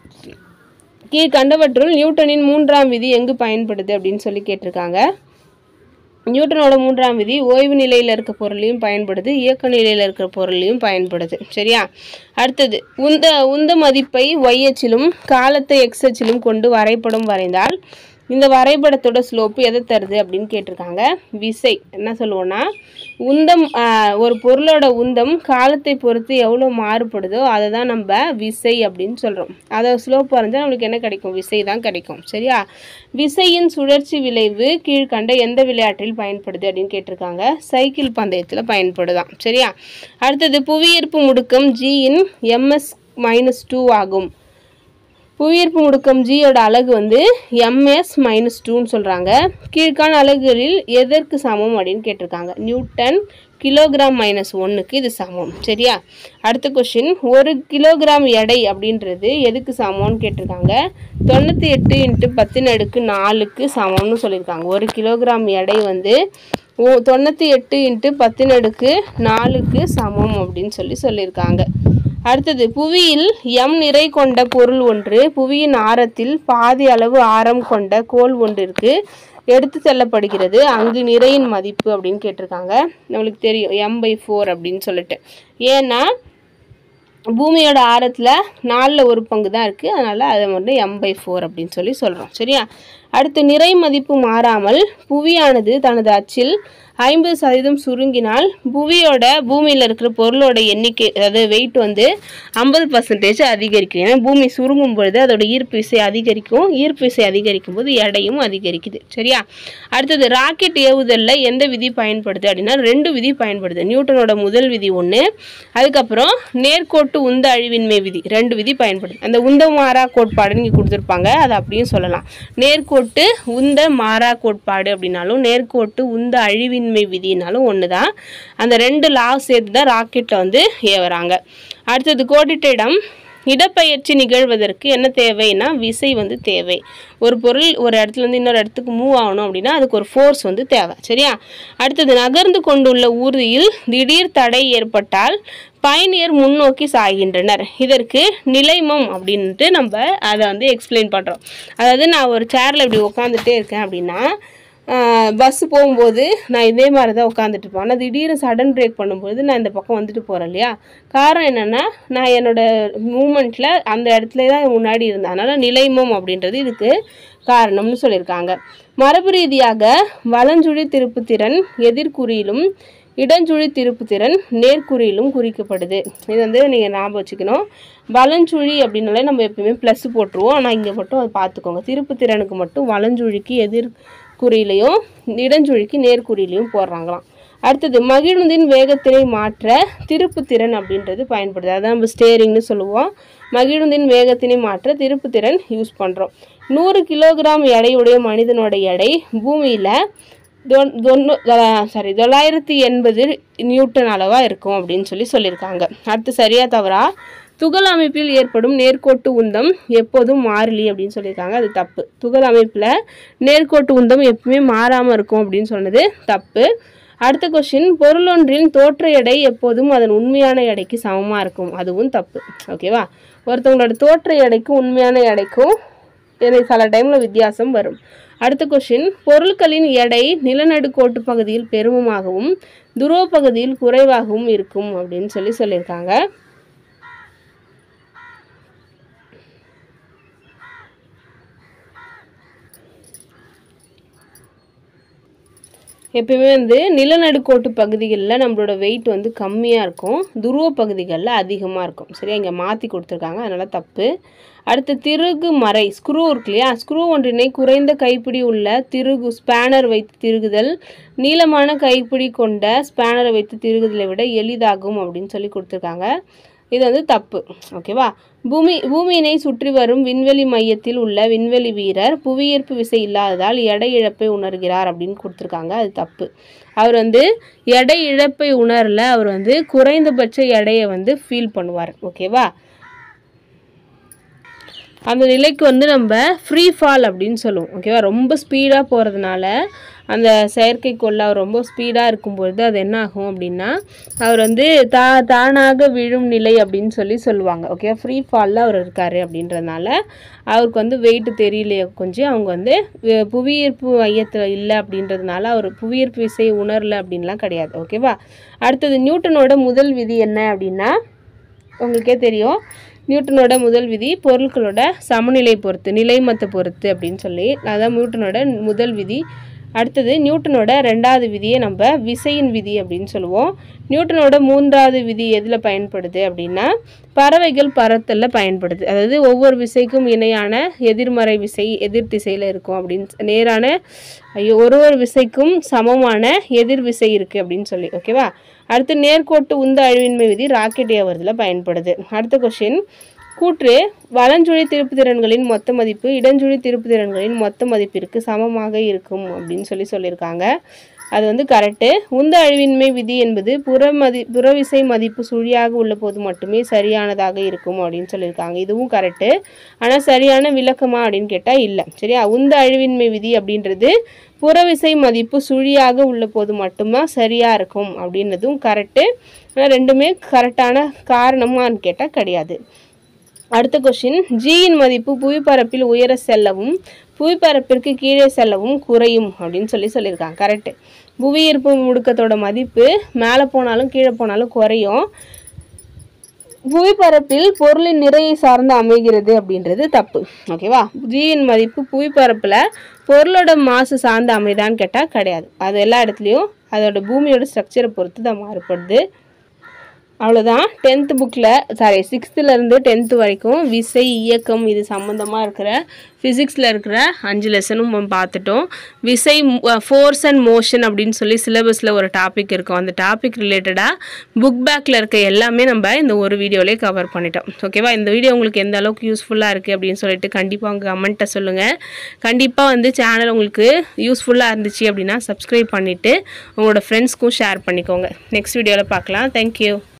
கீழ்கண்டவற்றுள் நியூட்டனின் மூன்றாம் விதி எங்கு பயன்படுது அப்படின்னு சொல்லி கேட்டிருக்காங்க நியூட்டனோட மூன்றாம் விதி ஓய்வு நிலையில் இருக்க பொருளையும் பயன்படுது இயக்க நிலையில் இருக்கிற பொருளையும் பயன்படுது சரியா அடுத்தது உந்த உந்த மதிப்பை ஒய் அச்சிலும் காலத்தை எக்ஸ் அச்சிலும் கொண்டு வரைபடம் வரைந்தால் இந்த வரைபடத்தோட ஸ்லோப்பு எதை தருது அப்படின்னு கேட்டிருக்காங்க விசை என்ன சொல்லுவோம்னா உந்தம் ஆஹ், ஒரு பொருளோட உந்தம் காலத்தை பொறுத்து எவ்வளோ மாறுபடுதோ அதை தான் நம்ம விசை அப்படின்னு சொல்கிறோம் அதை ஸ்லோப் வரைஞ்சால் நம்மளுக்கு என்ன கிடைக்கும் விசை தான் கிடைக்கும் சரியா விசையின் சுழற்சி விளைவு கீழ்கண்ட எந்த விளையாட்டில் பயன்படுது அப்படின்னு கேட்டிருக்காங்க சைக்கிள் பந்தயத்தில் பயன்படுதான் சரியா அடுத்தது புவியீர்ப்பு முடுக்கம் ஜியின் எம்எஸ் மைனஸ் டூ ஆகும் புவியீர்ப்பு முடுக்கம் ஜியோட அலகு வந்து எம்எஸ் மைனஸ் டூன்னு சொல்கிறாங்க கீழ்கான அலகுகளில் எதற்கு சமம் அப்படின்னு கேட்டிருக்காங்க நியூட்டன் கிலோகிராம் மைனஸ் ஒன்றுக்கு இது சமம் சரியா அடுத்த கொஷின் ஒரு கிலோகிராம் எடை அப்படின்றது எதுக்கு சமம்னு கேட்டிருக்காங்க தொண்ணூற்றி எட்டு இன்ட்டு பத்தின் அடுக்கு நாலுக்கு சமம்னு சொல்லியிருக்காங்க ஒரு கிலோகிராம் எடை வந்து ஓ தொண்ணூற்றி எட்டு இன்ட்டு பத்தின் அடுக்கு நாலுக்கு சமம் அப்படின்னு சொல்லி சொல்லியிருக்காங்க அடுத்தது புவியில் எம் நிறை கொண்ட பொருள் ஒன்று புவியின் ஆரத்தில் பாதி அளவு ஆரம் கொண்ட கோல் ஒன்றிற்கு எடுத்து செல்லப்படுகிறது அங்கு நிறையின் மதிப்பு அப்படின்னு கேட்டிருக்காங்க நம்மளுக்கு தெரியும் எம் பை ஃபோர் அப்படின்னு சொல்லிட்டு ஏன்னா பூமியோட ஆரத்தில் நாலில் ஒரு பங்கு தான் இருக்குது அதனால் அதை மட்டும் எம் பை ஃபோர் அப்படின்னு சொல்லி சொல்கிறோம் சரியா அடுத்து நிறை மதிப்பு மாறாமல் புவியானது தனது அச்சில் ஐம்பது சதவீதம் சுருங்கினால் புவியோட பூமியில் இருக்கிற பொருளோட எண்ணிக்கை அதாவது வெயிட் வந்து ஐம்பது பர்சன்டேஜ் அதிகரிக்கும் ஏன்னா பூமி சுருங்கும் பொழுது அதோட ஈர்ப்பு விசை அதிகரிக்கும் ஈர்ப்பு விசை அதிகரிக்கும் போது எடையும் அதிகரிக்குது சரியா அடுத்தது ராக்கெட் ஏவுதலில் எந்த விதி பயன்படுது அப்படின்னா ரெண்டு விதி பயன்படுது நியூட்டனோட முதல் விதி ஒன்று அதுக்கப்புறம் நேர்கோட்டு உந்த அழிவின்மை விதி ரெண்டு விதி பயன்படுது அந்த உந்த மாறா கோட்பாடுன்னு இங்கே கொடுத்துருப்பாங்க அதை அப்படியும் சொல்லலாம் நேர்கோட்டு உந்த மாறா கோட்பாடு அப்படின்னாலும் நேர்கோட்டு உந்த அழிவின்மை விதினாலும் ஒன்று தான் அந்த ரெண்டு லா சேர்த்து தான் ராக்கெட்டில் வந்து ஏவுறாங்க அடுத்தது கோடிட்ட இடம் இடப்பெயர்ச்சி நிகழ்வதற்கு என்ன தேவைன்னா விசை வந்து தேவை ஒரு பொருள் ஒரு இடத்துல இருந்து இன்னொரு இடத்துக்கு மூவ் ஆகணும் அப்படின்னா அதுக்கு ஒரு ஃபோர்ஸ் வந்து தேவை சரியா அடுத்தது நகர்ந்து கொண்டுள்ள ஊர்தியில் திடீர் தடை ஏற்பட்டால் பயணியர் முன்னோக்கி சாய்கின்றனர் இதற்கு நிலைமம் அப்படின்ட்டு நம்ம அதை வந்து எக்ஸ்பிளைன் பண்ணுறோம் அதாவது நான் ஒரு சேரில் இப்படி உட்காந்துட்டே இருக்கேன் அப்படின்னா பஸ்ஸு போகும்போது நான் இதே மாதிரி தான் உட்காந்துட்டு இருப்பேன் ஆனால் திடீர்னு சடன் பிரேக் பண்ணும்போது நான் இந்த பக்கம் வந்துட்டு போகிறேன் இல்லையா காரணம் என்னென்னா நான் என்னோட மூமெண்ட்டில் அந்த இடத்துல தான் முன்னாடி இருந்தேன் அதனால் நிலைமம் அப்படின்றது இதுக்கு காரணம்னு சொல்லியிருக்காங்க மரபு ரீதியாக வலஞ்சுழி திருப்புத்திறன் எதிர்குறியிலும் இடஞ்சுழி திருப்புத்திறன் நேர்குறியிலும் குறிக்கப்படுது இது வந்து நீங்கள் ஞாபகம் வச்சுக்கணும் வலஞ்சுழி அப்படின்னாலே நம்ம எப்பயுமே ப்ளஸ் போட்டுருவோம் ஆனால் இங்கே மட்டும் அதை பார்த்துக்கோங்க திருப்புத்திறனுக்கு மட்டும் வலஞ்சுழிக்கு எதிர் குறியிலையும் இடஞ்சுழிக்கு நேர்குறியிலையும் போடுறாங்களாம் அடுத்தது மகிழுந்தின் வேகத்தினை மாற்ற திருப்புத்திறன் அப்படின்றது பயன்படுது அதான் நம்ம ஸ்டேரிங்னு சொல்லுவோம் மகிழுந்தின் வேகத்தினை மாற்ற திருப்புத்திறன் யூஸ் பண்ணுறோம் நூறு கிலோகிராம் எடையுடைய மனிதனோட எடை பூமியில் சாரி தொள்ளாயிரத்தி எண்பது நியூட்டன் அளவாக இருக்கும் அப்படின்னு சொல்லி சொல்லியிருக்காங்க அடுத்து சரியா தவறா துகள் அமைப்பில் ஏற்படும் நேர்கோட்டு உந்தம் எப்போதும் மாறிலி அப்படின்னு சொல்லியிருக்காங்க அது தப்பு துகள் அமைப்பில் நேர்கோட்டு உந்தம் எப்பவுமே மாறாமல் இருக்கும் அப்படின்னு சொன்னது தப்பு அடுத்த கொஷின் பொருளொன்றின் தோற்ற எடை எப்போதும் அதன் உண்மையான எடைக்கு சமமாக இருக்கும் அதுவும் தப்பு ஓகேவா ஒருத்தவங்களோட தோற்ற எடைக்கும் உண்மையான எடைக்கும் எனக்கு சில டைமில் வித்தியாசம் வரும் அடுத்த கொஷின் பொருட்களின் எடை நிலநடுக்கோட்டு பகுதியில் பெருமமாகவும் துருவ பகுதியில் குறைவாகவும் இருக்கும் அப்படின்னு சொல்லி சொல்லியிருக்காங்க எப்பயுமே வந்து நிலநடுக்கோட்டு பகுதிகளில் நம்மளோட வெயிட் வந்து கம்மியாக இருக்கும் துருவ பகுதிகளில் அதிகமாக இருக்கும் சரியா இங்கே மாற்றி கொடுத்துருக்காங்க அதனால் தப்பு அடுத்து திருகு மறை ஸ்க்ரூ இருக்கு இல்லையா ஸ்க்ரூ ஒன்றினை குறைந்த கைப்பிடி உள்ள திருகு ஸ்பேனர் வைத்து திருகுதல் நீளமான கைப்பிடி கொண்ட ஸ்பேனரை வைத்து திருகுதலை விட எளிதாகும் அப்படின்னு சொல்லி கொடுத்துருக்காங்க இது வந்து தப்பு ஓகேவா பூமி பூமியினை சுற்றி வரும் விண்வெளி மையத்தில் உள்ள விண்வெளி வீரர் புவியீர்ப்பு விசை இல்லாததால் எடை இழப்பை உணர்கிறார் அப்படின்னு கொடுத்துருக்காங்க அது தப்பு அவர் வந்து எடை இழப்பை உணரல அவர் வந்து குறைந்தபட்ச எடையை வந்து ஃபீல் பண்ணுவார் ஓகேவா அந்த நிலைக்கு வந்து நம்ம ஃப்ரீ ஃபால் அப்படின்னு சொல்லுவோம் ஓகேவா ரொம்ப ஸ்பீடாக போகிறதுனால அந்த செயற்கைக்கோள் அவர் ரொம்ப ஸ்பீடாக இருக்கும்பொழுது அது என்ன ஆகும் அப்படின்னா அவர் வந்து தா தானாக விழும் நிலை அப்படின்னு சொல்லி சொல்லுவாங்க ஓகே ஃப்ரீ ஃபாலில் அவர் இருக்கார் அப்படின்றதுனால அவருக்கு வந்து வெயிட் தெரியலையே கொஞ்சம் அவங்க வந்து வி- புவியீர்ப்பு மையத்தில் இல்லை அப்படின்றதுனால அவர் புவியீர்ப்பு விசை உணரல அப்படின்லாம் கிடையாது ஓகேவா அடுத்தது நியூட்டனோட முதல் விதி என்ன அப்படின்னா உங்களுக்கே தெரியும் நியூட்டனோட முதல் விதி பொருட்களோட சமநிலை பொறுத்து நிலைமத்தை பொறுத்து அப்படின்னு சொல்லி அதான் நியூட்டனோட முதல் விதி அடுத்தது நியூட்டனோட ரெண்டாவது விதியை நம்ம விசையின் விதி அப்படின்னு சொல்லுவோம் நியூட்டனோட மூன்றாவது விதி எதில் பயன்படுது அப்படின்னா பறவைகள் பறத்தலில் பயன்படுது அதாவது ஒவ்வொரு விசைக்கும் இணையான எதிர்மறை விசை எதிர் திசையில் இருக்கும் அப்படின்னு நேரான ஐயோ ஒரு ஒரு விசைக்கும் சமமான எதிர் விசை இருக்குது அப்படின்னு சொல்லி ஓகேவா அடுத்து நேர்கோட்டு உந்த அழிவின்மை விதி ராக்கெட் ஏவறதில் பயன்படுது அடுத்த கொஷின் கூற்று வலஞ்சுழி திருப்புத்திறன்களின் மொத்த மதிப்பு இடஞ்சுழி திருப்புத்திறன்களின் மொத்த மதிப்பிற்கு சமமாக இருக்கும் அப்படின்னு சொல்லி சொல்லியிருக்காங்க அது வந்து கரெக்டு உந்த அழிவின்மை விதி என்பது புற மதி புறவிசை மதிப்பு சுழியாக உள்ள போது மட்டுமே சரியானதாக இருக்கும் அப்படின்னு சொல்லியிருக்காங்க இதுவும் கரெக்டு ஆனால் சரியான விளக்கமா அப்படின்னு கேட்டால் இல்லை சரியா உந்த அழிவின்மை விதி அப்படின்றது புறவிசை மதிப்பு சுழியாக உள்ள போது மட்டும்தான் சரியாக இருக்கும் அப்படின்றதும் கரெக்டு ஆனால் ரெண்டுமே கரெக்டான காரணமான்னு கேட்டால் கிடையாது அடுத்த கொஷின் ஜியின் மதிப்பு புவிப்பரப்பில் உயர செல்லவும் புவிப்பரப்பிற்கு கீழே செல்லவும் குறையும் அப்படின்னு சொல்லி சொல்லியிருக்காங்க கரெக்டு புவியீர்ப்பு முடுக்கத்தோட மதிப்பு மேலே போனாலும் கீழே போனாலும் குறையும் புவிப்பரப்பில் பொருளின் நிறையை சார்ந்து அமைகிறது அப்படின்றது தப்பு ஓகேவா ஜியின் மதிப்பு புவிப்பரப்பில் பொருளோட மாசு சார்ந்து அமைதான்னு கேட்டால் கிடையாது அது எல்லா இடத்துலையும் அதோட பூமியோட ஸ்ட்ரக்சரை பொறுத்து தான் மாறுபடுது அவ்வளோதான் டென்த்து புக்கில் சாரி சிக்ஸ்த்துலேருந்து டென்த்து வரைக்கும் விசை இயக்கம் இது சம்மந்தமாக இருக்கிற ஃபிசிக்ஸில் இருக்கிற அஞ்சு லெசனும் நம்ம பார்த்துட்டோம் விசை ஃபோர்ஸ் அண்ட் மோஷன் அப்படின்னு சொல்லி சிலபஸில் ஒரு டாபிக் இருக்கும் அந்த டாபிக் ரிலேட்டடாக புக் பேக்கில் இருக்க எல்லாமே நம்ம இந்த ஒரு வீடியோலேயே கவர் பண்ணிட்டோம் ஓகேவா இந்த வீடியோ உங்களுக்கு எந்த அளவுக்கு யூஸ்ஃபுல்லாக இருக்குது அப்படின்னு சொல்லிட்டு கண்டிப்பாக உங்கள் கமெண்ட்டை சொல்லுங்கள் கண்டிப்பாக வந்து சேனல் உங்களுக்கு யூஸ்ஃபுல்லாக இருந்துச்சு அப்படின்னா சப்ஸ்கிரைப் பண்ணிவிட்டு உங்களோட ஃப்ரெண்ட்ஸ்க்கும் ஷேர் பண்ணிக்கோங்க நெக்ஸ்ட் வீடியோவில் பார்க்கலாம் தேங்க்யூ